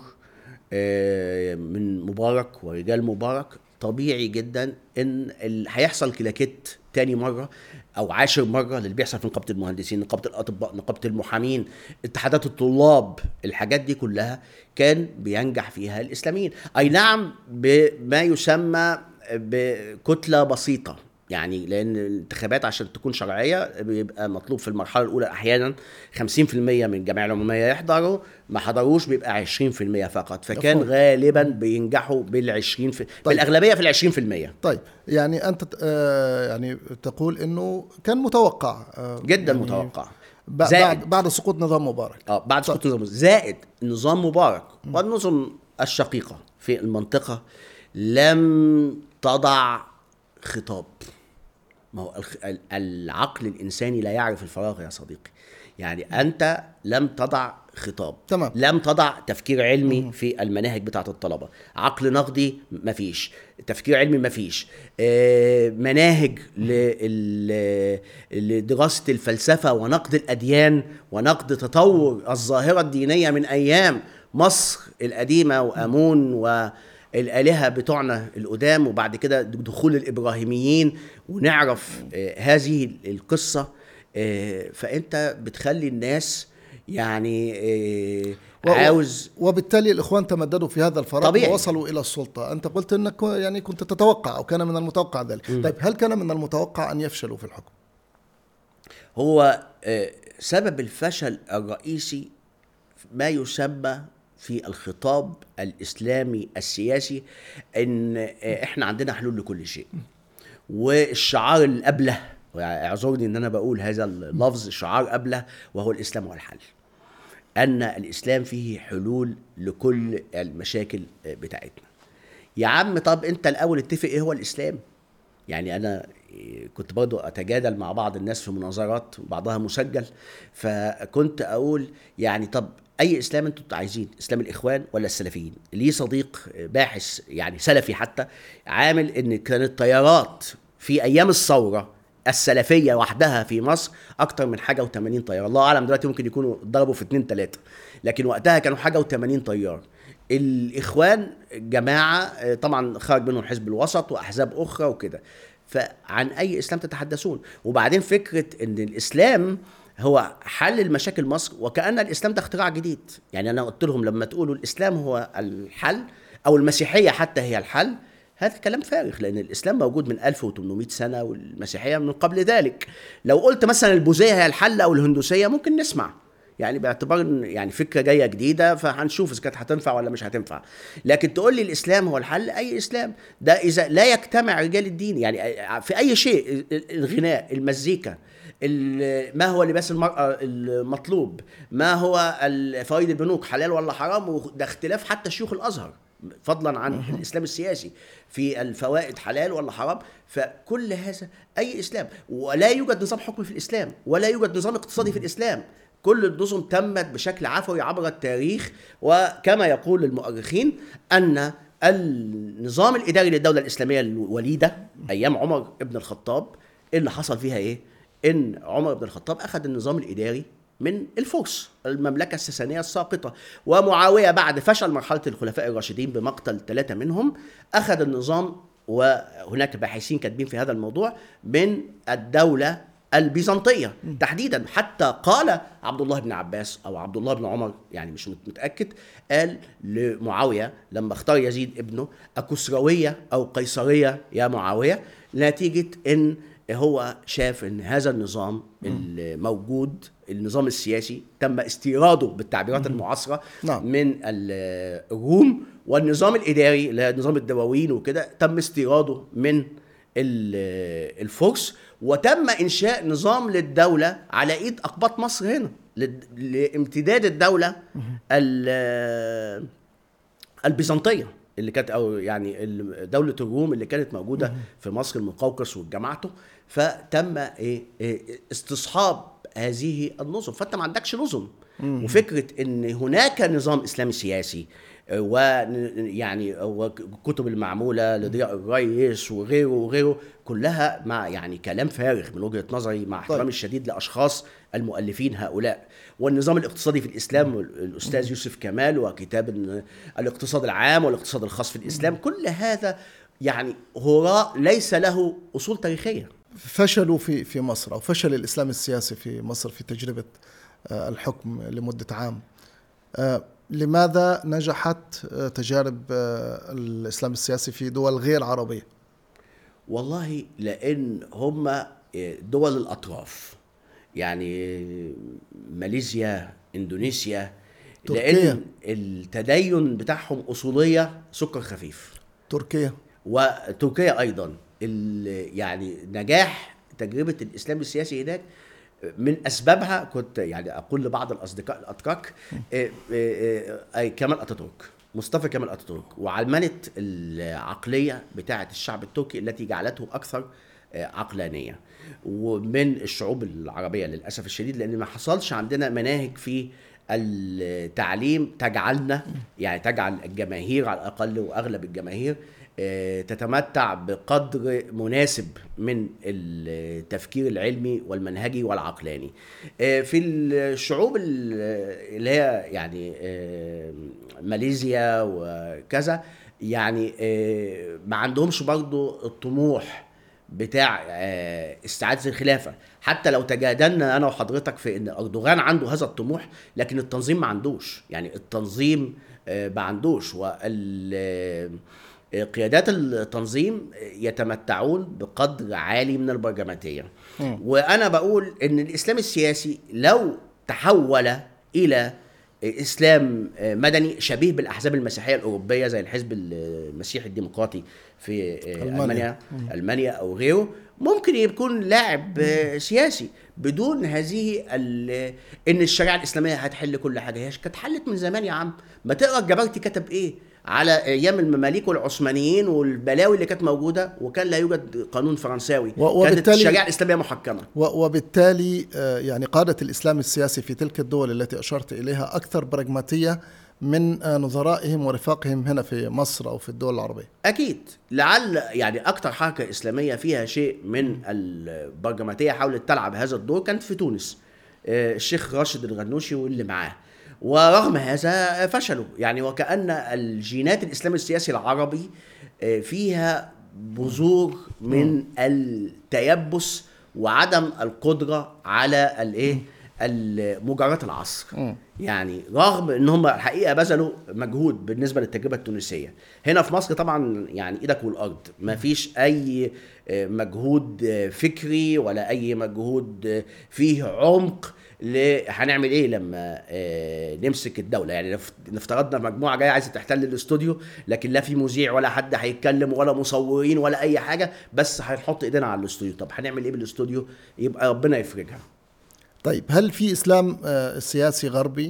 من مبارك ورجال مبارك طبيعي جدا ان ال- هيحصل كلاكيت تاني مره او عاشر مره للي بيحصل في نقابه المهندسين نقابه الاطباء نقابه المحامين اتحادات الطلاب الحاجات دي كلها كان بينجح فيها الاسلاميين اي نعم بما يسمى بكتله بسيطه يعني لان الانتخابات عشان تكون شرعيه بيبقى مطلوب في المرحله الاولى احيانا 50% من الجمعيه العموميه يحضروا ما حضروش بيبقى 20% فقط فكان مفهوم. غالبا بينجحوا بال 20 في بالاغلبيه في ال 20% طيب يعني أنت آه، يعني تقول إنه كان متوقع آه، جدا يعني متوقع ب- زائد. بعد بعد سقوط نظام مبارك اه بعد سقوط نظام زائد نظام مبارك والنظم الشقيقه في المنطقه لم تضع خطاب ما هو الخ- ال- العقل الانساني لا يعرف الفراغ يا صديقي يعني انت لم تضع خطاب تمام. لم تضع تفكير علمي في المناهج بتاعه الطلبه عقل نقدي مفيش تفكير علمي مفيش آه، مناهج لل- لدراسه الفلسفه ونقد الاديان ونقد تطور الظاهره الدينيه من ايام مصر القديمه وامون و الآلهة بتوعنا القدام وبعد كده دخول الإبراهيميين ونعرف آه، هذه القصة آه، فأنت بتخلي الناس يعني آه، و- عاوز وبالتالي الاخوان تمددوا في هذا الفراغ طبيعي. ووصلوا الى السلطه انت قلت انك يعني كنت تتوقع او كان من المتوقع ذلك طيب هل كان من المتوقع ان يفشلوا في الحكم هو آه، سبب الفشل الرئيسي ما يسمى في الخطاب الاسلامي السياسي ان آه، احنا عندنا حلول لكل شيء والشعار الابله اعذرني ان انا بقول هذا اللفظ شعار ابله وهو الاسلام هو الحل ان الاسلام فيه حلول لكل المشاكل بتاعتنا يا عم طب انت الاول اتفق ايه هو الاسلام يعني انا كنت برضو اتجادل مع بعض الناس في مناظرات بعضها مسجل فكنت اقول يعني طب اي اسلام انتوا عايزين اسلام الاخوان ولا السلفيين ليه صديق باحث يعني سلفي حتى عامل ان كانت طيارات في ايام الثوره السلفيه وحدها في مصر اكتر من حاجه و80 طياره الله اعلم دلوقتي ممكن يكونوا ضربوا في اتنين تلاته لكن وقتها كانوا حاجه و80 طيار الاخوان جماعه آه، طبعا خرج منهم حزب الوسط واحزاب اخرى وكده فعن اي اسلام تتحدثون وبعدين فكره ان الاسلام هو حل المشاكل مصر وكان الاسلام ده اختراع جديد يعني انا قلت لهم لما تقولوا الاسلام هو الحل او المسيحيه حتى هي الحل هذا كلام فارغ لان الاسلام موجود من 1800 سنه والمسيحيه من قبل ذلك لو قلت مثلا البوذيه هي الحل او الهندوسيه ممكن نسمع يعني باعتبار ان يعني فكره جايه جديده فهنشوف اذا كانت هتنفع ولا مش هتنفع لكن تقول لي الاسلام هو الحل اي اسلام ده اذا لا يجتمع رجال الدين يعني في اي شيء الغناء المزيكا ال- ما هو لباس المرأة المطلوب ما هو ال- فوائد البنوك حلال ولا حرام وده اختلاف حتى شيوخ الأزهر فضلا عن الإسلام السياسي في الفوائد حلال ولا حرام فكل هذا أي إسلام ولا يوجد نظام حكمي في الإسلام ولا يوجد نظام اقتصادي في الإسلام كل النظم تمت بشكل عفوي عبر التاريخ وكما يقول المؤرخين أن النظام الإداري للدولة الإسلامية الوليدة أيام عمر بن الخطاب اللي حصل فيها إيه؟ ان عمر بن الخطاب اخذ النظام الاداري من الفرس المملكة الساسانية الساقطة ومعاوية بعد فشل مرحلة الخلفاء الراشدين بمقتل ثلاثة منهم أخذ النظام وهناك باحثين كاتبين في هذا الموضوع من الدولة البيزنطية تحديدا حتى قال عبد الله بن عباس أو عبد الله بن عمر يعني مش متأكد قال لمعاوية لما اختار يزيد ابنه أكسروية أو قيصرية يا معاوية نتيجة أن هو شاف ان هذا النظام الموجود النظام السياسي تم استيراده بالتعبيرات المعاصره نعم. من ال- الروم والنظام الاداري اللي هو نظام الدواوين وكده تم استيراده من ال- الفرس وتم انشاء نظام للدوله على ايد اقباط مصر هنا لد- لامتداد الدوله ال- البيزنطيه اللي كانت او يعني ال- دوله الروم اللي كانت موجوده في مصر المقوقس وجماعته فتم ايه إيه استصحاب هذه النظم فانت ما عندكش نظم وفكره ان هناك نظام اسلامي سياسي ويعني وكتب المعموله لضياء الريس وغيره وغيره كلها مع يعني كلام فارغ من وجهه نظري مع احترامي طيب. الشديد لاشخاص المؤلفين هؤلاء والنظام الاقتصادي في الاسلام الاستاذ يوسف كمال وكتاب ال- الاقتصاد العام والاقتصاد الخاص في الاسلام كل هذا يعني هراء ليس له اصول تاريخيه فشلوا في في مصر او فشل الاسلام السياسي في مصر في تجربه آه، الحكم لمده عام آه، لماذا نجحت آه، تجارب آه، الاسلام السياسي في دول غير عربيه والله لان هم دول الاطراف يعني ماليزيا اندونيسيا تركيا. لان التدين بتاعهم اصوليه سكر خفيف تركيا وتركيا ايضا ال- يعني نجاح تجربه الاسلام السياسي هناك من اسبابها كنت يعني اقول لبعض الاصدقاء الاتراك إيه إيه إيه كمال اتاتورك مصطفى كمال اتاتورك وعلمنه العقليه بتاعه الشعب التركي التي جعلته اكثر آه، عقلانيه ومن الشعوب العربيه للاسف الشديد لان ما حصلش عندنا مناهج في التعليم تجعلنا يعني تجعل الجماهير على الاقل واغلب الجماهير آه، تتمتع بقدر مناسب من التفكير العلمي والمنهجي والعقلاني آه، في الشعوب ال- اللي هي يعني آه، ماليزيا وكذا يعني آه، ما عندهمش برضو الطموح بتاع آه، استعاده الخلافه حتى لو تجادلنا انا وحضرتك في ان اردوغان عنده هذا الطموح لكن التنظيم ما عندوش يعني التنظيم آه، ما عندوش وال آه، قيادات التنظيم يتمتعون بقدر عالي من البرجماتيه مم. وانا بقول ان الاسلام السياسي لو تحول الى اسلام مدني شبيه بالاحزاب المسيحيه الاوروبيه زي الحزب المسيحي الديمقراطي في ألمانيا. المانيا المانيا او غيره ممكن يكون لاعب سياسي بدون هذه ال- ان الشريعه الاسلاميه هتحل كل حاجه هي كانت حلت من زمان يا عم ما تقرا الجبرتي كتب ايه على ايام المماليك والعثمانيين والبلاوي اللي كانت موجوده وكان لا يوجد قانون فرنساوي و- كانت وبالتالي- الشريعه الاسلاميه محكمه و- وبالتالي آه، يعني قادة الإسلام السياسي في تلك الدول التي أشرت إليها أكثر براغماتية من آه، نظرائهم ورفاقهم هنا في مصر أو في الدول العربية اكيد لعل يعني اكتر حركه اسلاميه فيها شيء من البرجماتيه حاولت تلعب هذا الدور كانت في تونس آه، الشيخ راشد الغنوشي واللي معاه ورغم هذا فشلوا يعني وكأن الجينات الإسلام السياسي العربي آه، فيها بذور من التيبس وعدم القدرة على الايه مجرات العصر مم. يعني رغم ان هم الحقيقه بذلوا مجهود بالنسبه للتجربه التونسيه هنا في مصر طبعا يعني ايدك والارض ما فيش اي آه، مجهود آه، فكري ولا اي مجهود آه، فيه عمق ل- هنعمل ايه لما آه، نمسك الدوله يعني نف- نفترضنا مجموعه جايه عايزه تحتل الاستوديو لكن لا في مذيع ولا حد هيتكلم ولا مصورين ولا اي حاجه بس هنحط ايدينا على الاستوديو طب هنعمل ايه بالاستوديو يبقى ربنا يفرجها طيب هل في إسلام آه، سياسي غربي؟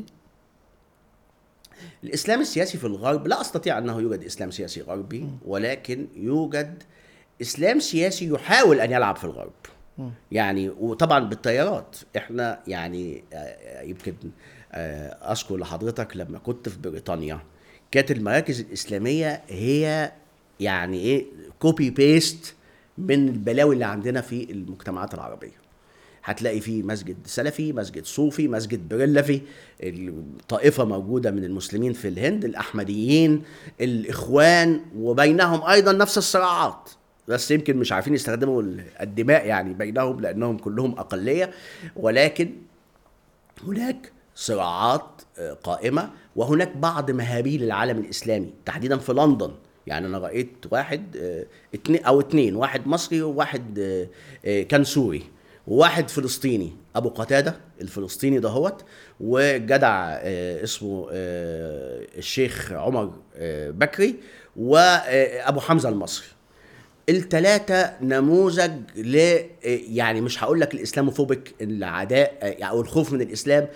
الاسلام السياسي في الغرب لا استطيع انه يوجد اسلام سياسي غربي ولكن يوجد اسلام سياسي يحاول ان يلعب في الغرب يعني وطبعا بالتيارات احنا يعني آه، يمكن آه، اذكر لحضرتك لما كنت في بريطانيا كانت المراكز الاسلاميه هي يعني ايه كوبي بيست من البلاوي اللي عندنا في المجتمعات العربيه هتلاقي فيه مسجد سلفي مسجد صوفي مسجد بريلفي الطائفة موجودة من المسلمين في الهند الأحمديين الإخوان وبينهم أيضا نفس الصراعات بس يمكن مش عارفين يستخدموا الدماء يعني بينهم لأنهم كلهم أقلية ولكن هناك صراعات آه، قائمة وهناك بعض مهابيل العالم الإسلامي تحديدا في لندن يعني أنا رأيت واحد آه، اتنين أو اتنين واحد مصري وواحد آه، آه، كان سوري وواحد فلسطيني أبو قتادة الفلسطيني دهوت وجدع آه، اسمه آه، الشيخ عمر آه، بكري وأبو حمزة المصري التلاتة نموذج ل يعني مش هقول لك الاسلاموفوبيك العداء او الخوف من الاسلام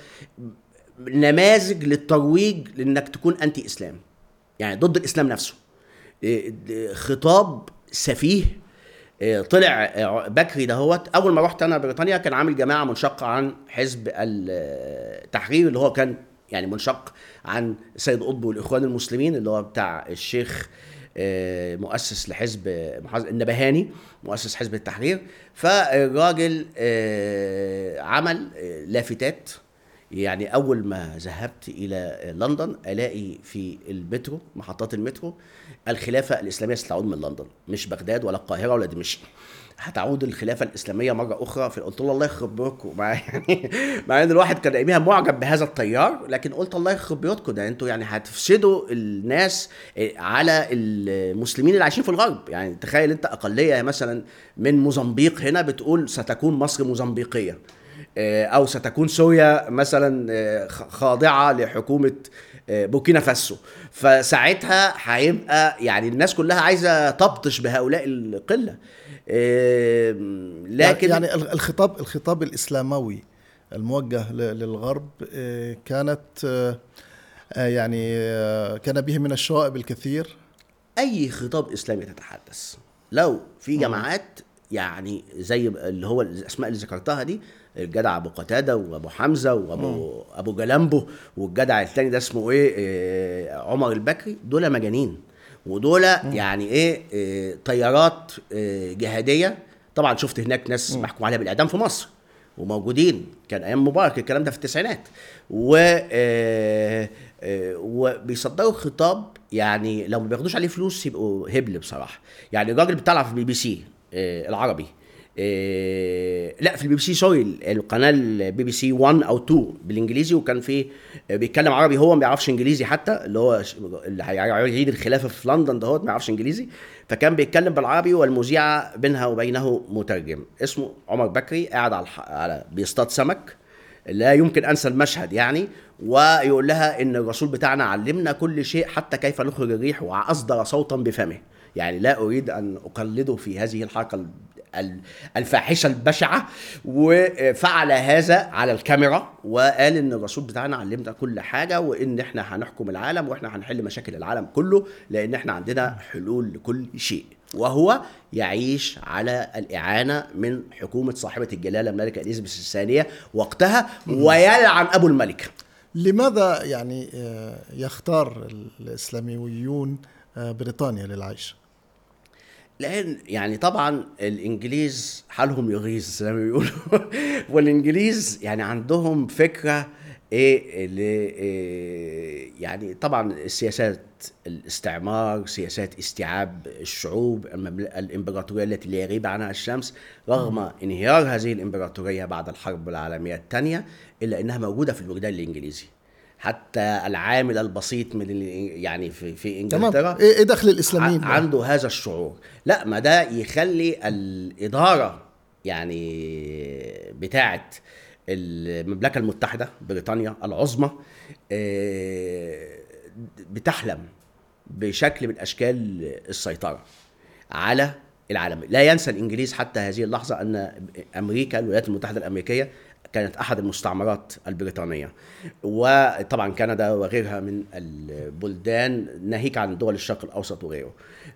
نماذج للترويج لانك تكون انتي اسلام يعني ضد الاسلام نفسه إيه، د- خطاب سفيه إيه، طلع إيه، بكري دهوت اول ما رحت انا بريطانيا كان عامل جماعه منشقه عن حزب التحرير اللي هو كان يعني منشق عن سيد قطب والاخوان المسلمين اللي هو بتاع الشيخ آه، مؤسس لحزب محاز- النبهاني مؤسس حزب التحرير فالراجل آه، عمل آه، لافتات يعني اول ما ذهبت الى لندن الاقي في المترو محطات المترو الخلافه الاسلاميه ستعود من لندن مش بغداد ولا القاهره ولا دمشق هتعود الخلافه الاسلاميه مره اخرى في قلت له الله يخرب بيوتكم مع يعني مع ان الواحد كان ايامها معجب بهذا التيار لكن قلت الله يخرب بيوتكم ده انتوا يعني هتفسدوا الناس على المسلمين اللي عايشين في الغرب يعني تخيل انت اقليه مثلا من موزمبيق هنا بتقول ستكون مصر موزمبيقيه آه، او ستكون سوريا مثلا آه، خ- خاضعه لحكومه آه، بوركينا فاسو فساعتها هيبقى يعني الناس كلها عايزه تبطش بهؤلاء القله آه، لكن يعني ال- الخطاب الخطاب الإسلاموي الموجه ل- للغرب آه، كانت آه، آه، يعني آه، كان به من الشوائب الكثير اي خطاب اسلامي تتحدث لو في جماعات يعني زي اللي هو الاسماء اللي ذكرتها دي الجدع ابو قتاده وابو حمزه وابو ابو جلامبو والجدع الثاني ده اسمه ايه آه، عمر البكري دول مجانين ودول يعني ايه آه، طيارات آه، جهاديه طبعا شفت هناك ناس محكوم عليها بالاعدام في مصر وموجودين كان ايام مبارك الكلام ده في التسعينات و آه، آه، وبيصدروا خطاب يعني لو ما بياخدوش عليه فلوس يبقوا هبل بصراحه يعني الراجل بتاع في بي بي سي آه، العربي إيه لا في البي بي سي سوري القناه البي بي سي 1 او 2 بالانجليزي وكان في بيتكلم عربي هو ما بيعرفش انجليزي حتى اللي هو اللي هيعيد الخلافه في لندن دهوت ما بيعرفش انجليزي فكان بيتكلم بالعربي والمذيعه بينها وبينه مترجم اسمه عمر بكري قاعد على, الح... على بيصطاد سمك لا يمكن انسى المشهد يعني ويقول لها ان الرسول بتاعنا علمنا كل شيء حتى كيف نخرج الريح واصدر صوتا بفمه يعني لا اريد ان اقلده في هذه الحركه الفاحشه البشعه وفعل هذا على الكاميرا وقال ان الرسول بتاعنا علمنا كل حاجه وان احنا هنحكم العالم واحنا هنحل مشاكل العالم كله لان احنا عندنا حلول لكل شيء وهو يعيش على الإعانة من حكومة صاحبة الجلالة الملكة إليزابيث الثانية وقتها ويلعن أبو الملكة لماذا يعني آه، يختار الإسلاميون آه، بريطانيا للعيش؟ لان يعني طبعا الانجليز حالهم يغيظ زي ما بيقولوا والانجليز يعني عندهم فكره ايه اللي إيه يعني طبعا السياسات الاستعمار سياسات استيعاب الشعوب الامبراطوريه التي لا يغيب عنها الشمس رغم انهيار هذه الامبراطوريه بعد الحرب العالميه الثانيه الا انها موجوده في الوجدان الانجليزي حتى العامل البسيط من يعني في في انجلترا ايه, إيه دخل الاسلاميين عنده هذا الشعور لا ما ده يخلي الاداره يعني بتاعه المملكه المتحده بريطانيا العظمى آه، بتحلم بشكل من اشكال السيطره على العالم لا ينسى الانجليز حتى هذه اللحظه ان امريكا الولايات المتحده الامريكيه كانت احد المستعمرات البريطانيه وطبعا كندا وغيرها من البلدان ناهيك عن دول الشرق الاوسط وغيره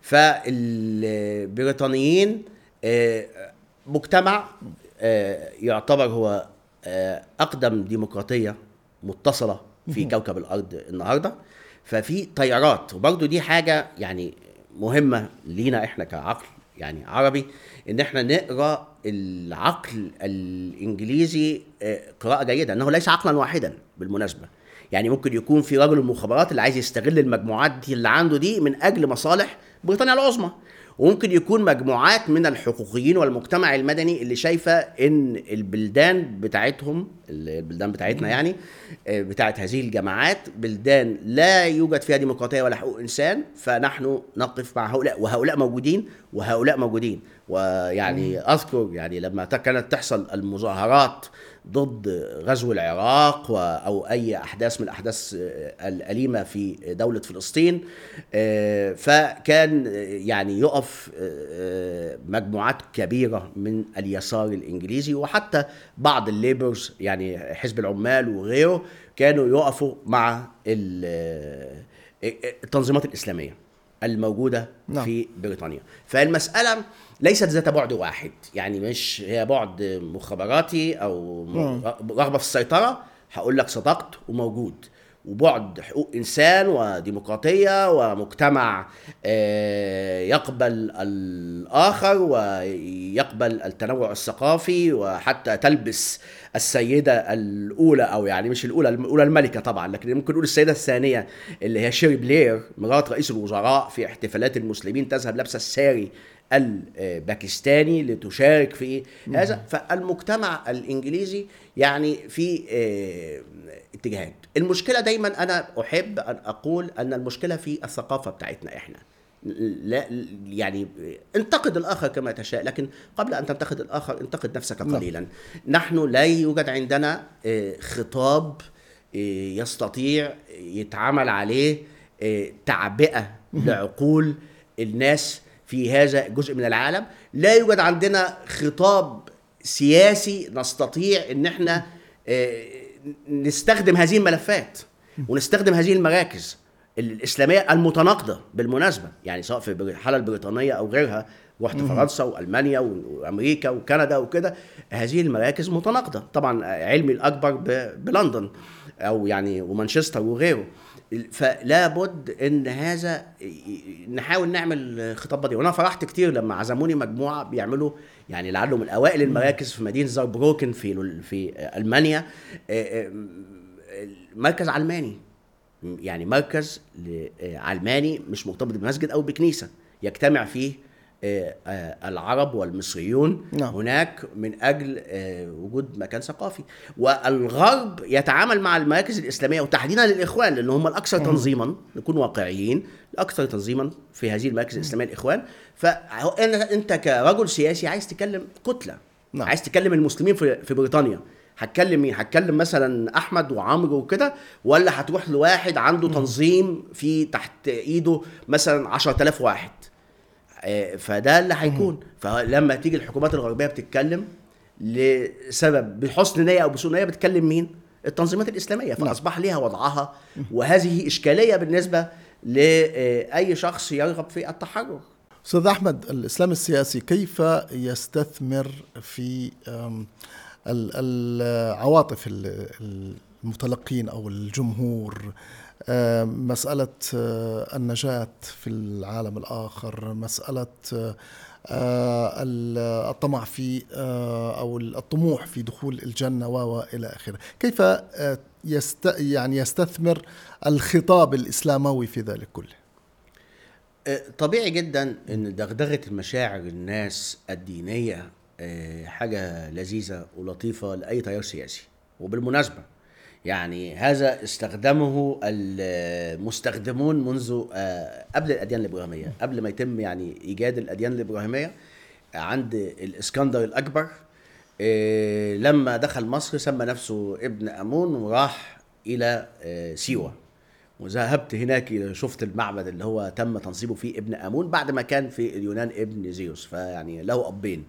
فالبريطانيين آه، مجتمع آه، يعتبر هو آه، اقدم ديمقراطيه متصله في كوكب الارض النهارده ففي طيارات وبرضه دي حاجه يعني مهمه لينا احنا كعقل يعني عربي ان احنا نقرا العقل الانجليزي آه، قراءه جيده انه ليس عقلا واحدا بالمناسبه يعني ممكن يكون في رجل المخابرات اللي عايز يستغل المجموعات دي اللي عنده دي من اجل مصالح بريطانيا العظمى وممكن يكون مجموعات من الحقوقيين والمجتمع المدني اللي شايفه ان البلدان بتاعتهم البلدان بتاعتنا يعني آه، بتاعت هذه الجماعات بلدان لا يوجد فيها ديمقراطيه ولا حقوق انسان فنحن نقف مع هؤلاء وهؤلاء موجودين وهؤلاء موجودين ويعني اذكر يعني لما كانت تحصل المظاهرات ضد غزو العراق او اي احداث من الاحداث الاليمه في دوله فلسطين آه، فكان يعني يقف آه، مجموعات كبيره من اليسار الانجليزي وحتى بعض الليبرز يعني حزب العمال وغيره كانوا يقفوا مع التنظيمات الاسلاميه الموجوده نعم. في بريطانيا فالمساله ليست ذات بعد واحد يعني مش هي بعد مخابراتي او رغبه في السيطره هقول لك صدقت وموجود وبعد حقوق انسان وديمقراطيه ومجتمع آه، يقبل الاخر ويقبل التنوع الثقافي وحتى تلبس السيده الاولى او يعني مش الاولى الاولى الملكه طبعا لكن ممكن نقول السيده الثانيه اللي هي شيري بلير مرات رئيس الوزراء في احتفالات المسلمين تذهب لابسه الساري الباكستاني لتشارك في هذا فالمجتمع الانجليزي يعني في آه، اتجاهات المشكله دايما انا احب ان اقول ان المشكله في الثقافه بتاعتنا احنا لا يعني انتقد الاخر كما تشاء لكن قبل ان تنتقد الاخر انتقد نفسك نعم. قليلا نحن لا يوجد عندنا آه، خطاب آه، يستطيع يتعمل عليه تعبئه لعقول الناس في هذا الجزء من العالم لا يوجد عندنا خطاب سياسي نستطيع ان احنا آه، نستخدم هذه الملفات ونستخدم هذه المراكز الاسلاميه المتناقضه بالمناسبه يعني سواء في الحاله البريطانيه او غيرها رحت فرنسا والمانيا وامريكا وكندا وكده هذه المراكز متناقضه طبعا علمي الاكبر بلندن او يعني ومانشستر وغيره فلا بد ان هذا نحاول نعمل خطاب بديل وانا فرحت كتير لما عزموني مجموعه بيعملوا يعني لعله من اوائل المراكز في مدينه زاربروكن في في المانيا آه، آه، مركز علماني يعني مركز علماني مش مرتبط بمسجد او بكنيسه يجتمع فيه آه، آه، العرب والمصريون نعم. هناك من اجل آه، وجود مكان ثقافي والغرب يتعامل مع المراكز الاسلاميه وتحديدا للاخوان لان هم الاكثر تنظيما نكون واقعيين الاكثر تنظيما في هذه المراكز الاسلاميه الاخوان فانت كرجل سياسي عايز تكلم كتله نعم. عايز تكلم المسلمين في في بريطانيا هتكلم مين هتكلم مثلا احمد وعمرو وكده ولا هتروح لواحد عنده تنظيم في تحت ايده مثلا 10000 واحد آه، فده اللي هيكون فلما تيجي الحكومات الغربيه بتتكلم لسبب بحسن نيه او بسوء نيه بتكلم مين التنظيمات الاسلاميه فاصبح ليها وضعها وهذه اشكاليه بالنسبه لاي شخص يرغب في التحرر استاذ احمد الاسلام السياسي كيف يستثمر في أم، ال- العواطف ال- المتلقين او الجمهور أم، مساله أه، النجاه في العالم الاخر مساله أه، أه، ال- الطمع في أه، او الطموح في دخول الجنه و و الى اخره كيف أه، يست يعني يستثمر الخطاب الاسلاموي في ذلك كله آه، طبيعي جدا ان دغدغه المشاعر الناس الدينيه آه، حاجه لذيذه ولطيفه لاي تيار سياسي وبالمناسبه يعني هذا استخدمه المستخدمون منذ آه، قبل الاديان الابراهيميه قبل ما يتم يعني ايجاد الاديان الابراهيميه عند الاسكندر الاكبر آه، لما دخل مصر سمى نفسه ابن امون وراح الى آه، سيوه وذهبت هناك شفت المعبد اللي هو تم تنصيبه فيه ابن امون بعد ما كان في اليونان ابن زيوس فيعني له ابين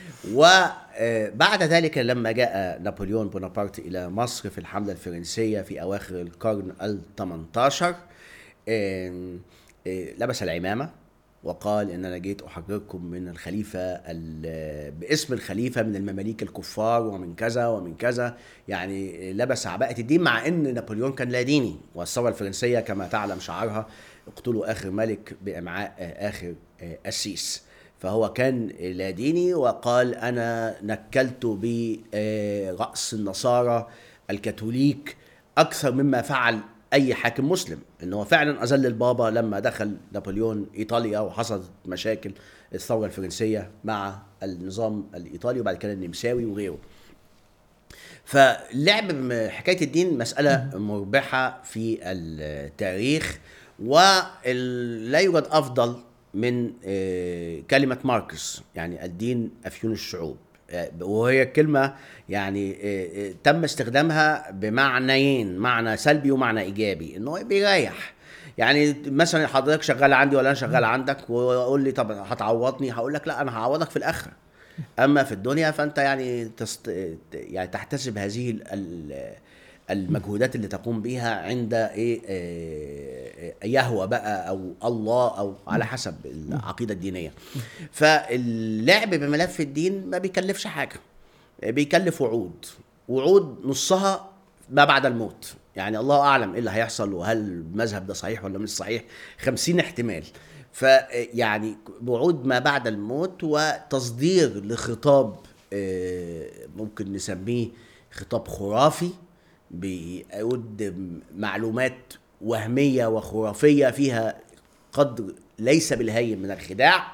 وبعد ذلك لما جاء نابليون بونابرت الى مصر في الحمله الفرنسيه في اواخر القرن ال 18 آم، آه، لبس العمامه وقال ان انا جيت احرركم من الخليفه ال- باسم الخليفه من المماليك الكفار ومن كذا ومن كذا يعني لبس عباءه الدين مع ان نابليون كان لا ديني والثوره الفرنسيه كما تعلم شعارها اقتلوا اخر ملك بامعاء اخر قسيس فهو كان لا ديني وقال انا نكلت براس النصارى الكاثوليك اكثر مما فعل اي حاكم مسلم ان هو فعلا اذل البابا لما دخل نابليون ايطاليا وحصلت مشاكل الثوره الفرنسيه مع النظام الايطالي وبعد كده النمساوي وغيره فلعب حكايه الدين مساله مربحه في التاريخ ولا يوجد افضل من آه، كلمه ماركس يعني الدين افيون الشعوب آه، وهي كلمه يعني آه، آه، تم استخدامها بمعنيين معنى سلبي ومعنى ايجابي ان هو بيريح يعني مثلا حضرتك شغال عندي ولا انا شغال عندك وقول لي طب هتعوضني هقول لك لا انا هعوضك في الاخره اما في الدنيا فانت يعني تست... يعني تحتسب هذه ال- ال- المجهودات اللي تقوم بها عند ايه آه، يهوى بقى او الله او على حسب العقيده الدينيه فاللعب بملف الدين ما بيكلفش حاجه بيكلف وعود وعود نصها ما بعد الموت يعني الله اعلم ايه اللي هيحصل وهل المذهب ده صحيح ولا مش صحيح خمسين احتمال فيعني وعود ما بعد الموت وتصدير لخطاب آه، ممكن نسميه خطاب خرافي بيعود معلومات وهمية وخرافية فيها قدر ليس بالهين من الخداع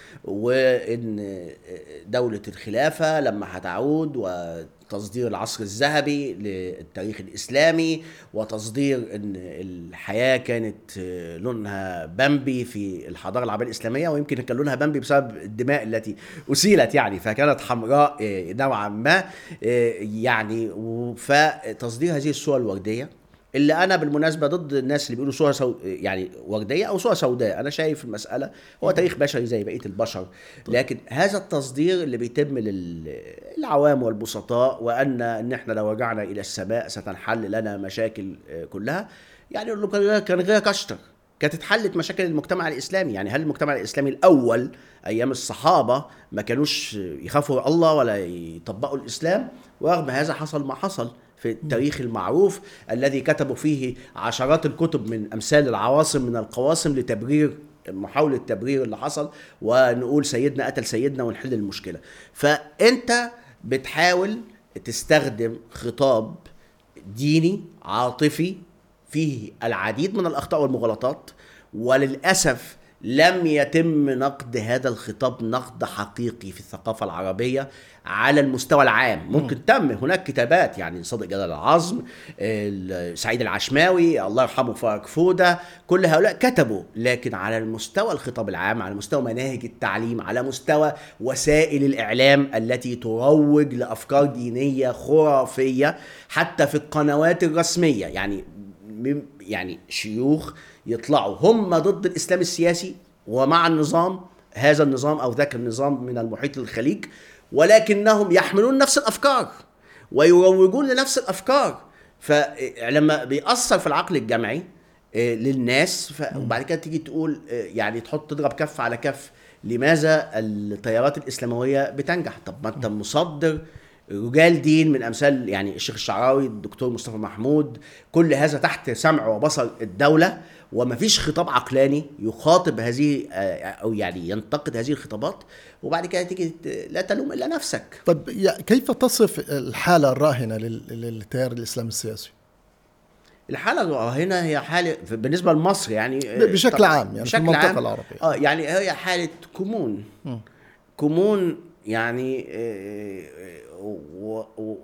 وان دولة الخلافة لما هتعود وتصدير العصر الذهبي للتاريخ الاسلامي وتصدير ان الحياة كانت لونها بامبي في الحضارة العربية الاسلامية ويمكن كان لونها بامبي بسبب الدماء التي اسيلت يعني فكانت حمراء نوعا ما يعني فتصدير هذه الصور الوردية اللي انا بالمناسبه ضد الناس اللي بيقولوا صوره سو... يعني ورديه او صوره سوداء انا شايف المساله هو تاريخ بشري زي بقيه البشر لكن هذا التصدير اللي بيتم للعوام والبسطاء وان ان احنا لو رجعنا الى السماء ستنحل لنا مشاكل آه، كلها يعني يقول له كان- كان غيرك اشطر كانت اتحلت مشاكل المجتمع الاسلامي يعني هل المجتمع الاسلامي الاول ايام الصحابه ما كانوش يخافوا الله ولا يطبقوا الاسلام ورغم هذا حصل ما حصل في التاريخ المعروف الذي كتبوا فيه عشرات الكتب من امثال العواصم من القواسم لتبرير محاولة تبرير اللي حصل ونقول سيدنا قتل سيدنا ونحل المشكلة فأنت بتحاول تستخدم خطاب ديني عاطفي فيه العديد من الأخطاء والمغالطات وللأسف لم يتم نقد هذا الخطاب نقد حقيقي في الثقافة العربية على المستوى العام ممكن تم هناك كتابات يعني صادق جلال العظم ال- سعيد العشماوي الله يرحمه فاروق فودة كل هؤلاء كتبوا لكن على المستوى الخطاب العام على مستوى مناهج التعليم على مستوى وسائل الإعلام التي تروج لأفكار دينية خرافية حتى في القنوات الرسمية يعني مم- يعني شيوخ يطلعوا هم ضد الاسلام السياسي ومع النظام هذا النظام او ذاك النظام من المحيط الخليج ولكنهم يحملون نفس الافكار ويروجون لنفس الافكار فلما بيأثر في العقل الجمعي آه، للناس ف... وبعد كده تيجي تقول آه، يعني تحط تضرب كف على كف لماذا التيارات الاسلامويه بتنجح طب ما انت مصدر رجال دين من امثال يعني الشيخ الشعراوي الدكتور مصطفى محمود كل هذا تحت سمع وبصر الدوله ومفيش خطاب عقلاني يخاطب هذه آه، او يعني ينتقد هذه الخطابات وبعد كده تيجي ت- لا تلوم الا نفسك طب يا- كيف تصف الحالة الراهنة لل- للتيار الإسلامي السياسي؟ الحاله الراهنه هي حاله بالنسبه لمصر يعني آه، ب- بشكل طبعاً عام، يعني في بشكل المنطقة عام، العربية. اه يعني هي حاله كمون كمون يعني آه، و- و-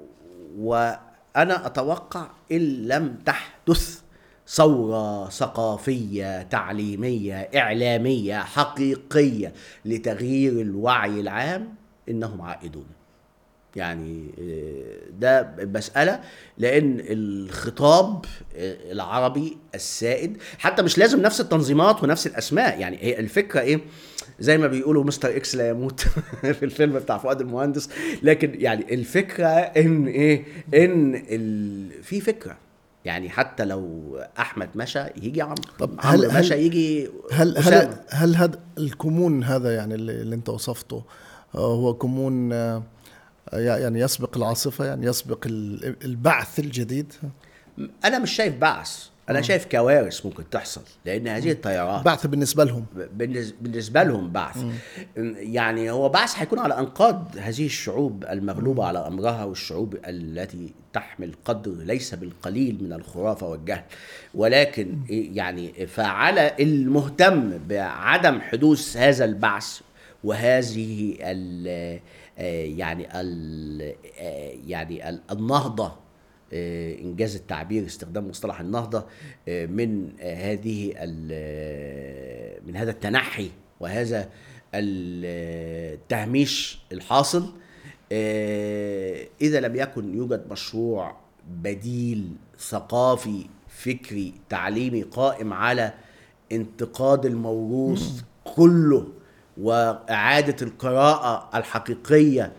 وانا اتوقع ان لم تحدث ثوره ثقافيه تعليميه اعلاميه حقيقيه لتغيير الوعي العام انهم عائدون يعني آه، ده مسألة لأن الخطاب آه، العربي السائد حتى مش لازم نفس التنظيمات ونفس الأسماء يعني هي الفكرة إيه زي ما بيقولوا مستر إكس لا يموت في الفيلم بتاع فؤاد المهندس لكن يعني الفكرة إن إيه إن ال... في فكرة يعني حتى لو أحمد مشى يجي عمرو طب عمرو هل- هل- مشى يجي هل أسامة. هل هل هذا الكمون هذا يعني اللي, اللي انت وصفته آه، هو كمون آه، يعني يسبق العاصفة يعني يسبق ال- البعث الجديد انا مش شايف بعث انا شايف كوارث ممكن تحصل لان هذه التيارات بعث بالنسبة لهم بالنس- بالنسبه لهم بعث يعني هو بعث هيكون على انقاض هذه الشعوب المغلوبه على امرها والشعوب التي تحمل قدر ليس بالقليل من الخرافه والجهل ولكن يعني فعلى المهتم بعدم حدوث هذا البعث وهذه ال يعني ال يعني ال- النهضه آه، انجاز التعبير استخدام مصطلح النهضه آه، من آه، هذه ال- من هذا التنحي وهذا التهميش الحاصل آه، اذا لم يكن يوجد مشروع بديل ثقافي فكري تعليمي قائم على انتقاد الموروث كله واعاده القراءه الحقيقيه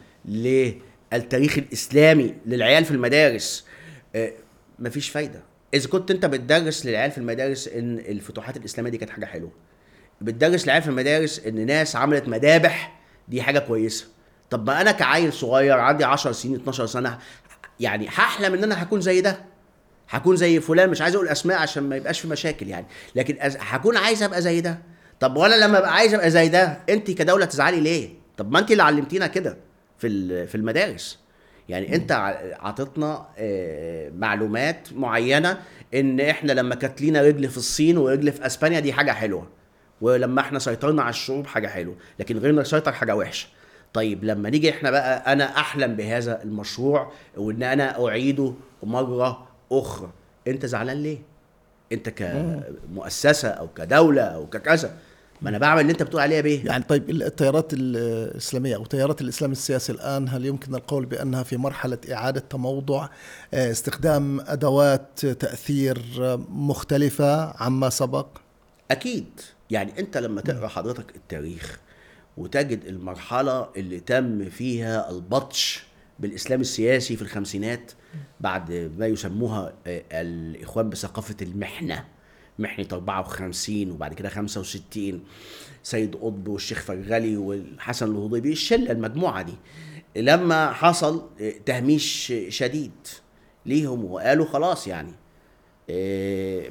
للتاريخ الاسلامي للعيال في المدارس آه، مفيش فايده اذا كنت انت بتدرس للعيال في المدارس ان الفتوحات الاسلاميه دي كانت حاجه حلوه بتدرس للعيال في المدارس ان ناس عملت مذابح دي حاجه كويسه طب ما انا كعيل صغير عندي 10 سنين 12 سنه يعني هحلم ان انا هكون زي ده هكون زي فلان مش عايز اقول اسماء عشان ما يبقاش في مشاكل يعني لكن أز... هكون عايز ابقى زي ده طب وانا لما ابقى عايز ابقى زي ده انت كدوله تزعلي ليه طب ما انت اللي علمتينا كده في ال- في المدارس يعني انت ع- عطتنا آه، معلومات معينه ان احنا لما كانت لينا رجل في الصين ورجل في اسبانيا دي حاجه حلوه ولما احنا سيطرنا على الشعوب حاجه حلوه لكن غيرنا يسيطر حاجه وحشه طيب لما نيجي احنا بقى انا احلم بهذا المشروع وان انا اعيده مره اخرى انت زعلان ليه انت كمؤسسه او كدوله او ككذا ما انا بعمل اللي انت بتقول عليها بيه يعني طيب التيارات الإسلامية أو تيارات الإسلام السياسي الآن هل يمكن القول بأنها في مرحلة إعادة تموضع آه، استخدام أدوات تأثير آه، مختلفة عما سبق اكيد يعني انت لما تقرا حضرتك التاريخ وتجد المرحله اللي تم فيها البطش بالاسلام السياسي في الخمسينات بعد ما يسموها آه، الاخوان بثقافه المحنه محنه 54 وبعد كده 65 سيد قطب والشيخ فرغلي والحسن الهضيبي الشله المجموعه دي لما حصل آه، تهميش شديد ليهم وقالوا خلاص يعني إيه،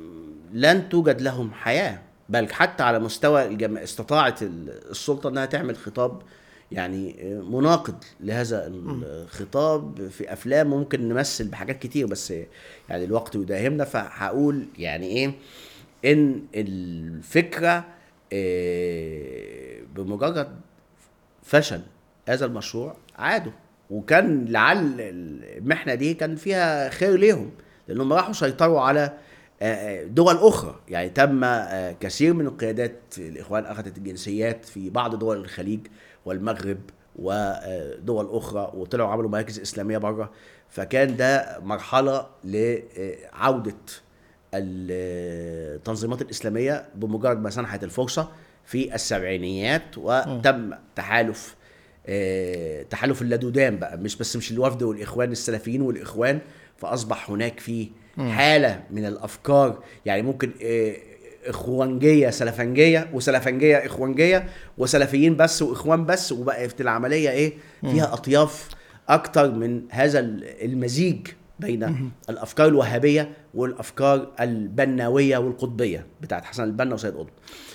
لن توجد لهم حياة بل حتى على مستوى الجم... استطاعت ال- السلطة أنها تعمل خطاب يعني إيه، مناقض لهذا الخطاب في أفلام ممكن نمثل بحاجات كتير بس يعني الوقت يداهمنا فهقول يعني إيه إن الفكرة آه، بمجرد فشل هذا المشروع عادوا وكان لعل المحنه دي كان فيها خير ليهم لانهم راحوا سيطروا على آه، دول اخرى يعني تم آه، كثير من القيادات الاخوان اخذت الجنسيات في بعض دول الخليج والمغرب ودول اخرى وطلعوا عملوا مراكز اسلاميه بره فكان ده مرحله لعوده التنظيمات الاسلاميه بمجرد ما سنحت الفرصه في السبعينيات وتم تحالف آه، تحالف اللدودان بقى مش بس مش الوفد والاخوان السلفيين والاخوان فاصبح هناك في حاله من الافكار يعني ممكن آه، اخوانجيه سلفنجيه وسلفنجيه اخوانجيه وسلفيين بس واخوان بس وبقت العمليه ايه فيها اطياف اكتر من هذا المزيج بين الافكار الوهابيه والافكار البناويه والقطبيه بتاعت حسن البنا وسيد قطب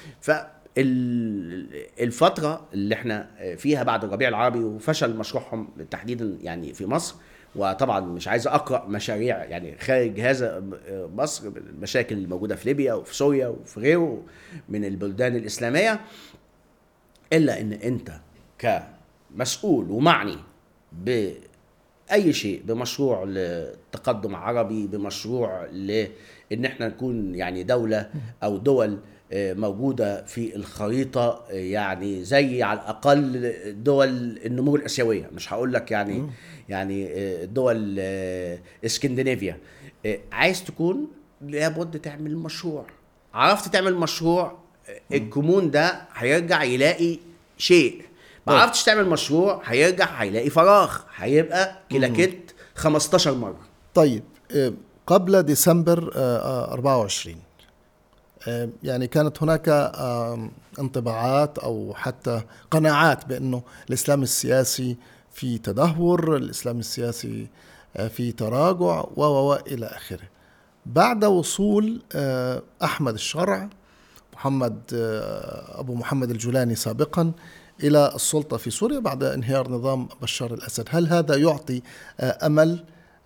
فالفتره اللي احنا فيها بعد الربيع العربي وفشل مشروعهم تحديدا يعني في مصر وطبعا مش عايز اقرا مشاريع يعني خارج هذا مصر المشاكل الموجوده في ليبيا وفي سوريا وفي غيره من البلدان الاسلاميه الا ان انت كمسؤول ومعني باي شيء بمشروع لتقدم عربي بمشروع لان احنا نكون يعني دوله او دول موجودة في الخريطة يعني زي على الأقل دول النمو الآسيوية مش هقول لك يعني يعني دول اسكندنافيا عايز تكون لابد تعمل مشروع عرفت تعمل مشروع الكمون ده هيرجع يلاقي شيء ما عرفتش تعمل مشروع هيرجع هيلاقي فراغ هيبقى كلاكيت 15 مرة طيب قبل ديسمبر 24 يعني كانت هناك انطباعات او حتى قناعات بانه الاسلام السياسي في تدهور، الاسلام السياسي في تراجع و و الى اخره. بعد وصول احمد الشرع محمد ابو محمد الجولاني سابقا الى السلطه في سوريا بعد انهيار نظام بشار الاسد، هل هذا يعطي امل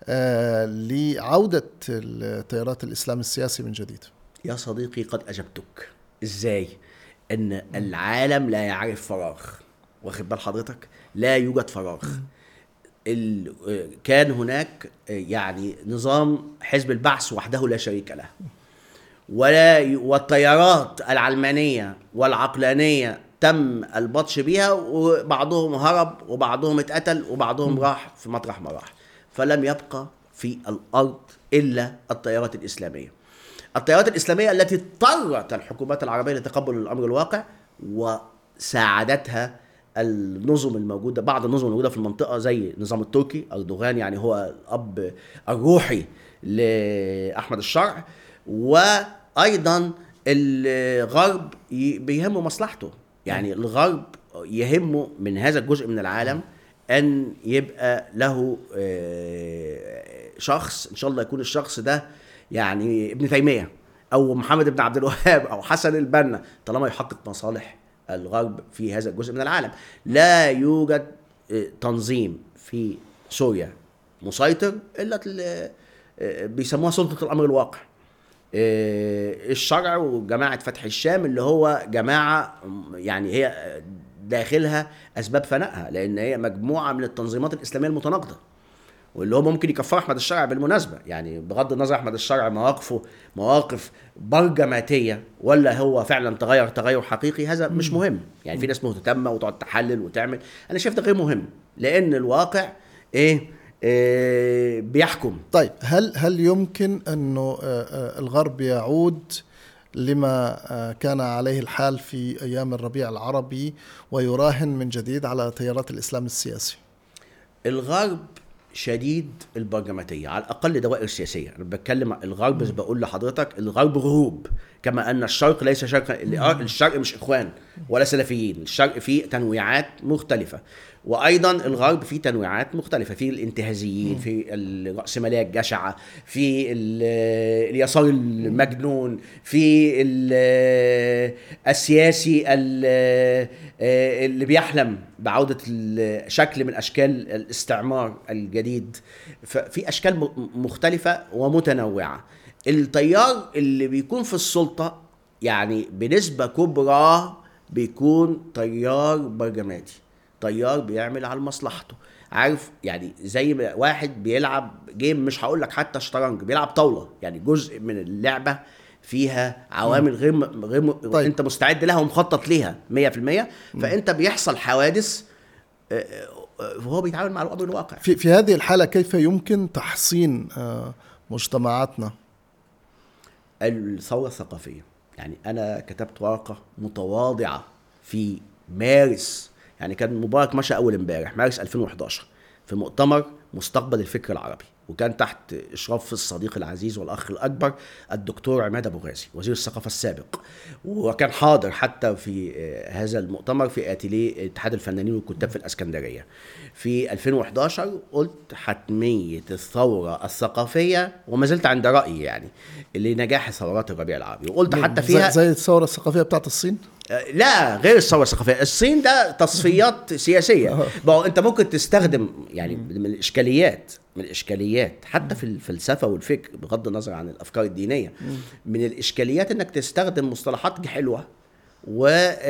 لعوده تيارات الاسلام السياسي من جديد؟ يا صديقي قد اجبتك ازاي ان العالم لا يعرف فراغ واخد بال حضرتك لا يوجد فراغ كان هناك يعني نظام حزب البعث وحده لا شريك له ولا والتيارات العلمانيه والعقلانيه تم البطش بها وبعضهم هرب وبعضهم اتقتل وبعضهم راح في مطرح ما راح فلم يبقى في الارض الا التيارات الاسلاميه التيارات الإسلامية التي اضطرت الحكومات العربية لتقبل الأمر الواقع وساعدتها النظم الموجودة بعض النظم الموجودة في المنطقة زي النظام التركي أردوغان يعني هو الأب الروحي لأحمد الشرع وأيضا الغرب بيهمه مصلحته يعني الغرب يهمه من هذا الجزء من العالم أن يبقى له شخص إن شاء الله يكون الشخص ده يعني ابن تيميه او محمد بن عبد الوهاب او حسن البنا طالما يحقق مصالح الغرب في هذا الجزء من العالم لا يوجد تنظيم في سوريا مسيطر الا بيسموها سلطه الامر الواقع الشرع وجماعه فتح الشام اللي هو جماعه يعني هي داخلها اسباب فنائها لان هي مجموعه من التنظيمات الاسلاميه المتناقضه واللي هو ممكن يكفر احمد الشرع بالمناسبه يعني بغض النظر احمد الشرع مواقفه مواقف برجماتيه ولا هو فعلا تغير تغير حقيقي هذا مش مهم يعني في ناس مهتمه وتقعد تحلل وتعمل انا شايف ده غير مهم لان الواقع ايه, إيه بيحكم طيب هل هل يمكن انه الغرب يعود لما كان عليه الحال في ايام الربيع العربي ويراهن من جديد على تيارات الاسلام السياسي الغرب شديد البرجماتيه على الاقل دوائر سياسيه انا بتكلم الغرب بس بقول لحضرتك الغرب غروب كما ان الشرق ليس شرقا الشرق مش اخوان ولا سلفيين الشرق فيه تنويعات مختلفه وايضا الغرب فيه تنويعات مختلفه في الانتهازيين في الراسماليه الجشعه في اليسار المجنون في السياسي اللي بيحلم بعوده شكل من اشكال الاستعمار الجديد ففي اشكال مختلفه ومتنوعه التيار اللي بيكون في السلطه يعني بنسبه كبرى بيكون طيار برجماتي طيار بيعمل على مصلحته عارف يعني زي ما واحد بيلعب جيم مش هقول لك حتى شطرنج بيلعب طاوله يعني جزء من اللعبه فيها عوامل غير م- غير م... طيب. طيب. انت مستعد لها ومخطط ليها 100% فانت بيحصل حوادث آه، آه، وهو بيتعامل مع الامر الواقع في في هذه الحالة كيف يمكن تحصين آه، مجتمعاتنا الثورة الثقافية يعني أنا كتبت ورقة متواضعة في مارس يعني كان مبارك مشى أول امبارح مارس 2011 في مؤتمر مستقبل الفكر العربي وكان تحت إشراف الصديق العزيز والأخ الأكبر الدكتور عماد أبو غازي وزير الثقافة السابق وكان حاضر حتى في آه، هذا المؤتمر في اتيليه اتحاد الفنانين والكتاب في الاسكندريه في 2011 قلت حتميه الثوره الثقافيه وما زلت عند رايي يعني لنجاح ثورات الربيع العربي وقلت حتى فيها زي, زي الثورة الثقافية بتاعت الصين آه، لا غير الثوره الثقافيه الصين ده تصفيات سياسيه ما هو انت ممكن تستخدم يعني من الاشكاليات من الاشكاليات حتى في الفلسفه والفكر بغض النظر عن الافكار الدينيه من الاشكاليات انك تستخدم مصطلحات حلوه و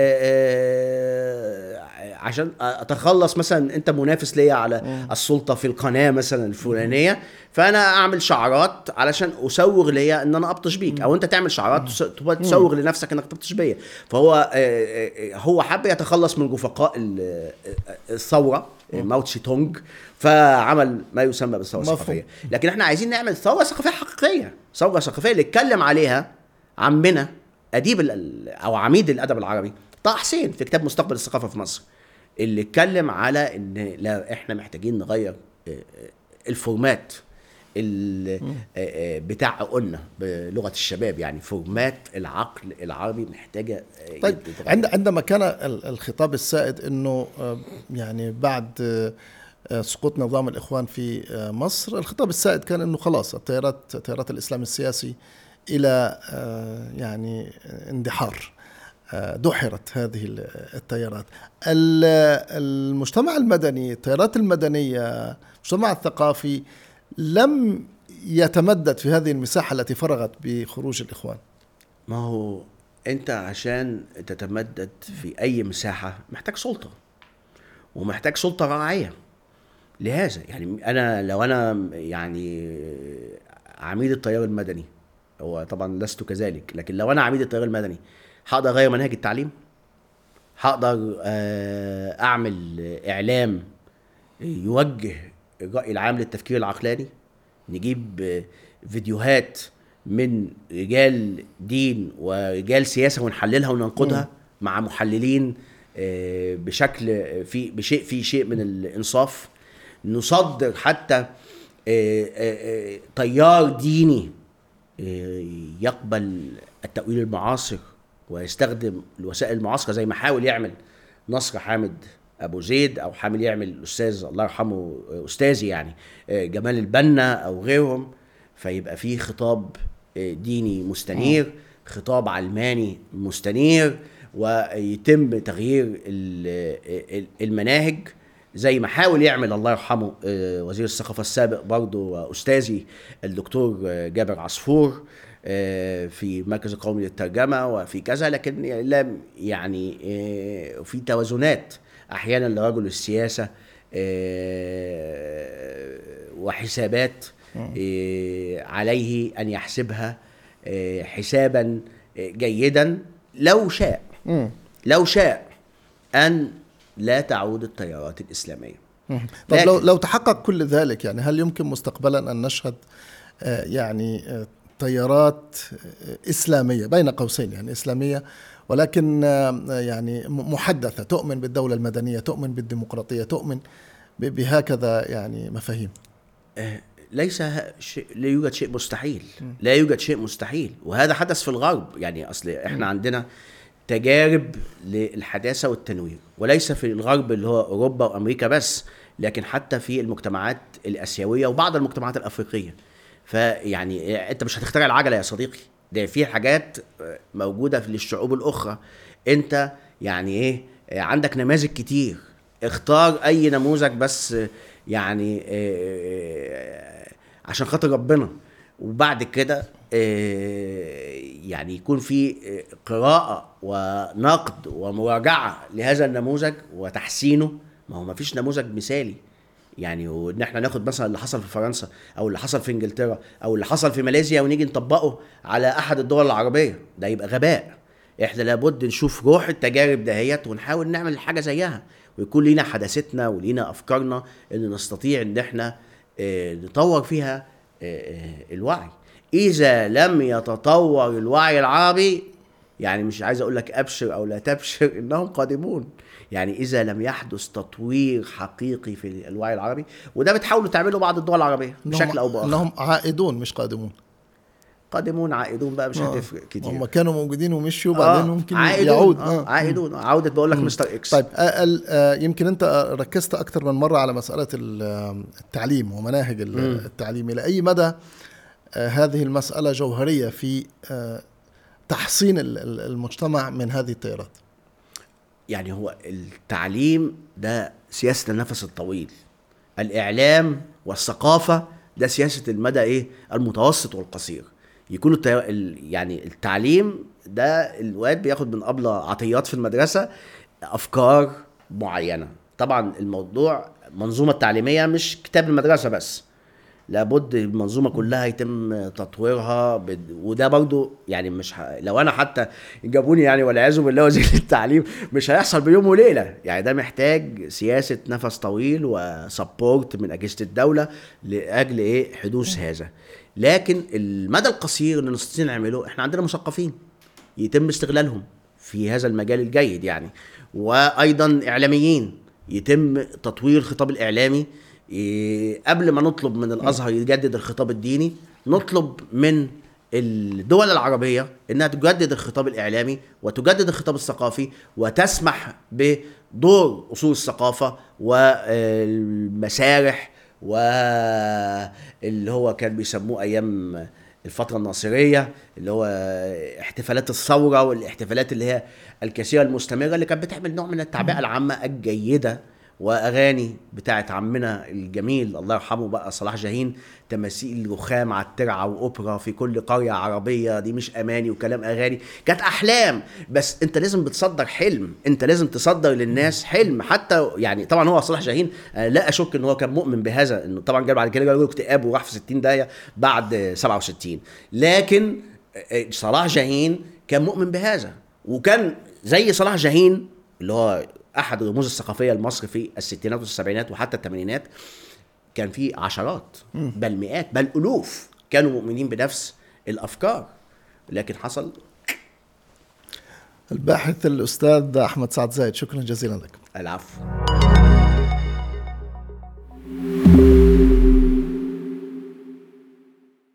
آه، عشان اتخلص مثلا انت منافس ليا على السلطه في القناه مثلا الفلانيه فانا اعمل شعارات علشان اسوغ ليا ان انا ابطش بيك او انت تعمل شعارات تس- تبقى تسوغ لنفسك انك تبطش بيا فهو آه، آه، هو حب يتخلص من رفقاء ال- آه، الثوره ماو تشي تونج فعمل ما يسمى بالثوره مفهوم. الثقافيه لكن احنا عايزين نعمل ثوره ثقافيه حقيقيه ثوره ثقافيه اللي اتكلم عليها عمنا اديب ال- او عميد الادب العربي طه حسين في كتاب مستقبل الثقافه في مصر اللي اتكلم على ان لا احنا محتاجين نغير آه، آه، الفورمات ال- آه، آه، بتاع قلنا بلغه الشباب يعني فورمات العقل العربي محتاجه آه، طيب يتغير. عند عندما كان ال- الخطاب السائد انه آه، يعني بعد آه، آه، سقوط نظام الاخوان في آه، مصر الخطاب السائد كان انه خلاص التيارات تيارات الاسلام السياسي الى آه، يعني اندحار آه، دحرت هذه ال- التيارات ال- المجتمع المدني التيارات المدنيه المجتمع الثقافي لم يتمدد في هذه المساحه التي فرغت بخروج الاخوان ما هو انت عشان تتمدد في اي مساحه محتاج سلطه ومحتاج سلطه راعيه لهذا يعني انا لو انا يعني عميد التيار المدني هو طبعا لست كذلك لكن لو انا عميد التيار المدني هقدر اغير منهج التعليم هقدر آه، اعمل اعلام يوجه الراي العام للتفكير العقلاني نجيب آه، فيديوهات من رجال دين ورجال سياسه ونحللها وننقدها مع محللين آه، بشكل في بشيء في شيء من الانصاف نصدر حتى آه، آه، آه، تيار ديني آه، يقبل التأويل المعاصر ويستخدم الوسائل المعاصرة زي ما حاول يعمل نصر حامد أبو زيد أو حامل يعمل الأستاذ الله يرحمه آه، أستاذي يعني آه، جمال البنا أو غيرهم فيبقى فيه خطاب آه، ديني مستنير خطاب علماني مستنير ويتم تغيير ال- ال- المناهج زي ما حاول يعمل الله يرحمه آه، وزير الثقافة السابق برضه وأستاذي الدكتور آه، جابر عصفور آه، في المركز القومي للترجمة وفي كذا لكن لم يعني آه، في توازنات أحيانا لرجل السياسة آه، وحسابات آه، عليه أن يحسبها آه، حسابا آه، جيدا لو شاء لو شاء أن لا تعود التيارات الإسلامية مم. طب لو لكن- لو تحقق كل ذلك يعني هل يمكن مستقبلا ان نشهد آه، يعني آه، تيارات آه، اسلاميه بين قوسين يعني اسلاميه ولكن آه، يعني م- محدثه تؤمن بالدوله المدنيه تؤمن بالديمقراطيه تؤمن ب- بهكذا يعني مفاهيم ليس ه- شيء لا يوجد شيء مستحيل لا يوجد شيء مستحيل وهذا حدث في الغرب يعني اصل احنا عندنا تجارب للحداثه والتنوير وليس في الغرب اللي هو اوروبا وامريكا بس لكن حتى في المجتمعات الاسيويه وبعض المجتمعات الافريقيه فيعني انت مش هتخترع العجله يا صديقي ده في حاجات موجوده في الشعوب الاخرى انت يعني ايه عندك نماذج كتير اختار اي نموذج بس يعني آه، عشان خاطر ربنا وبعد كده آه، يعني يكون في قراءة ونقد ومراجعة لهذا النموذج وتحسينه ما هو ما فيش نموذج مثالي يعني وان احنا ناخد مثلا اللي حصل في فرنسا او اللي حصل في انجلترا او اللي حصل في ماليزيا ونيجي نطبقه على احد الدول العربيه ده يبقى غباء احنا لابد نشوف روح التجارب دهيت ونحاول نعمل حاجه زيها ويكون لينا حداثتنا ولينا افكارنا اللي نستطيع ان احنا آه، نطور فيها آه، آه، الوعي اذا لم يتطور الوعي العربي يعني مش عايز اقول لك ابشر او لا تبشر انهم قادمون يعني اذا لم يحدث تطوير حقيقي في الوعي العربي وده بتحاولوا تعملوا بعض الدول العربيه بشكل او باخر انهم عائدون مش قادمون قادمون عائدون بقى مش آه. هتفرق كتير هم كانوا موجودين ومشوا وبعدين آه، ممكن عائدون يعود آه. عائدون عوده بقول لك مستر اكس طيب آه، ال- آه، يمكن انت ركزت اكثر من مره على مساله ال- آه، التعليم ومناهج ال- مم. التعليم الى اي مدى آه، هذه المساله جوهريه في آه، تحصين ال- ال- المجتمع من هذه التيارات يعني هو التعليم ده سياسه النفس الطويل الاعلام والثقافه ده سياسه المدى ايه المتوسط والقصير يكون التي... ال... يعني التعليم ده الواد بياخد من قبل عطيات في المدرسه افكار معينه طبعا الموضوع المنظومه التعليميه مش كتاب المدرسه بس لابد المنظومه كلها يتم تطويرها بد... وده برضو يعني مش ه... لو انا حتى جابوني يعني والعياذ بالله وزير التعليم مش هيحصل بيوم وليله يعني ده محتاج سياسه نفس طويل وسبورت من اجهزه الدوله لاجل ايه حدوث هذا لكن المدى القصير اللي نستطيع نعمله احنا عندنا مثقفين يتم استغلالهم في هذا المجال الجيد يعني وايضا اعلاميين يتم تطوير الخطاب الاعلامي إيه، قبل ما نطلب من الازهر يجدد الخطاب الديني نطلب من الدول العربية انها تجدد الخطاب الاعلامي وتجدد الخطاب الثقافي وتسمح بدور اصول الثقافة والمسارح واللي هو كان بيسموه ايام الفترة الناصرية اللي هو احتفالات الثورة والاحتفالات اللي هي الكثيرة المستمرة اللي كانت بتعمل نوع من التعبئة العامة الجيدة واغاني بتاعت عمنا الجميل الله يرحمه بقى صلاح جاهين تماثيل رخام على الترعه واوبرا في كل قريه عربيه دي مش اماني وكلام اغاني كانت احلام بس انت لازم بتصدر حلم انت لازم تصدر للناس حلم حتى يعني طبعا هو صلاح جاهين آه، لا اشك ان هو كان مؤمن بهذا انه طبعا جاب بعد كده جاله اكتئاب وراح في 60 داهيه بعد 67 لكن آه، صلاح جاهين كان مؤمن بهذا وكان زي صلاح جاهين اللي هو احد الرموز الثقافيه لمصر في الستينات والسبعينات وحتى الثمانينات كان في عشرات بل مئات بل الوف كانوا مؤمنين بنفس الافكار لكن حصل الباحث الاستاذ احمد سعد زايد شكرا جزيلا لك العفو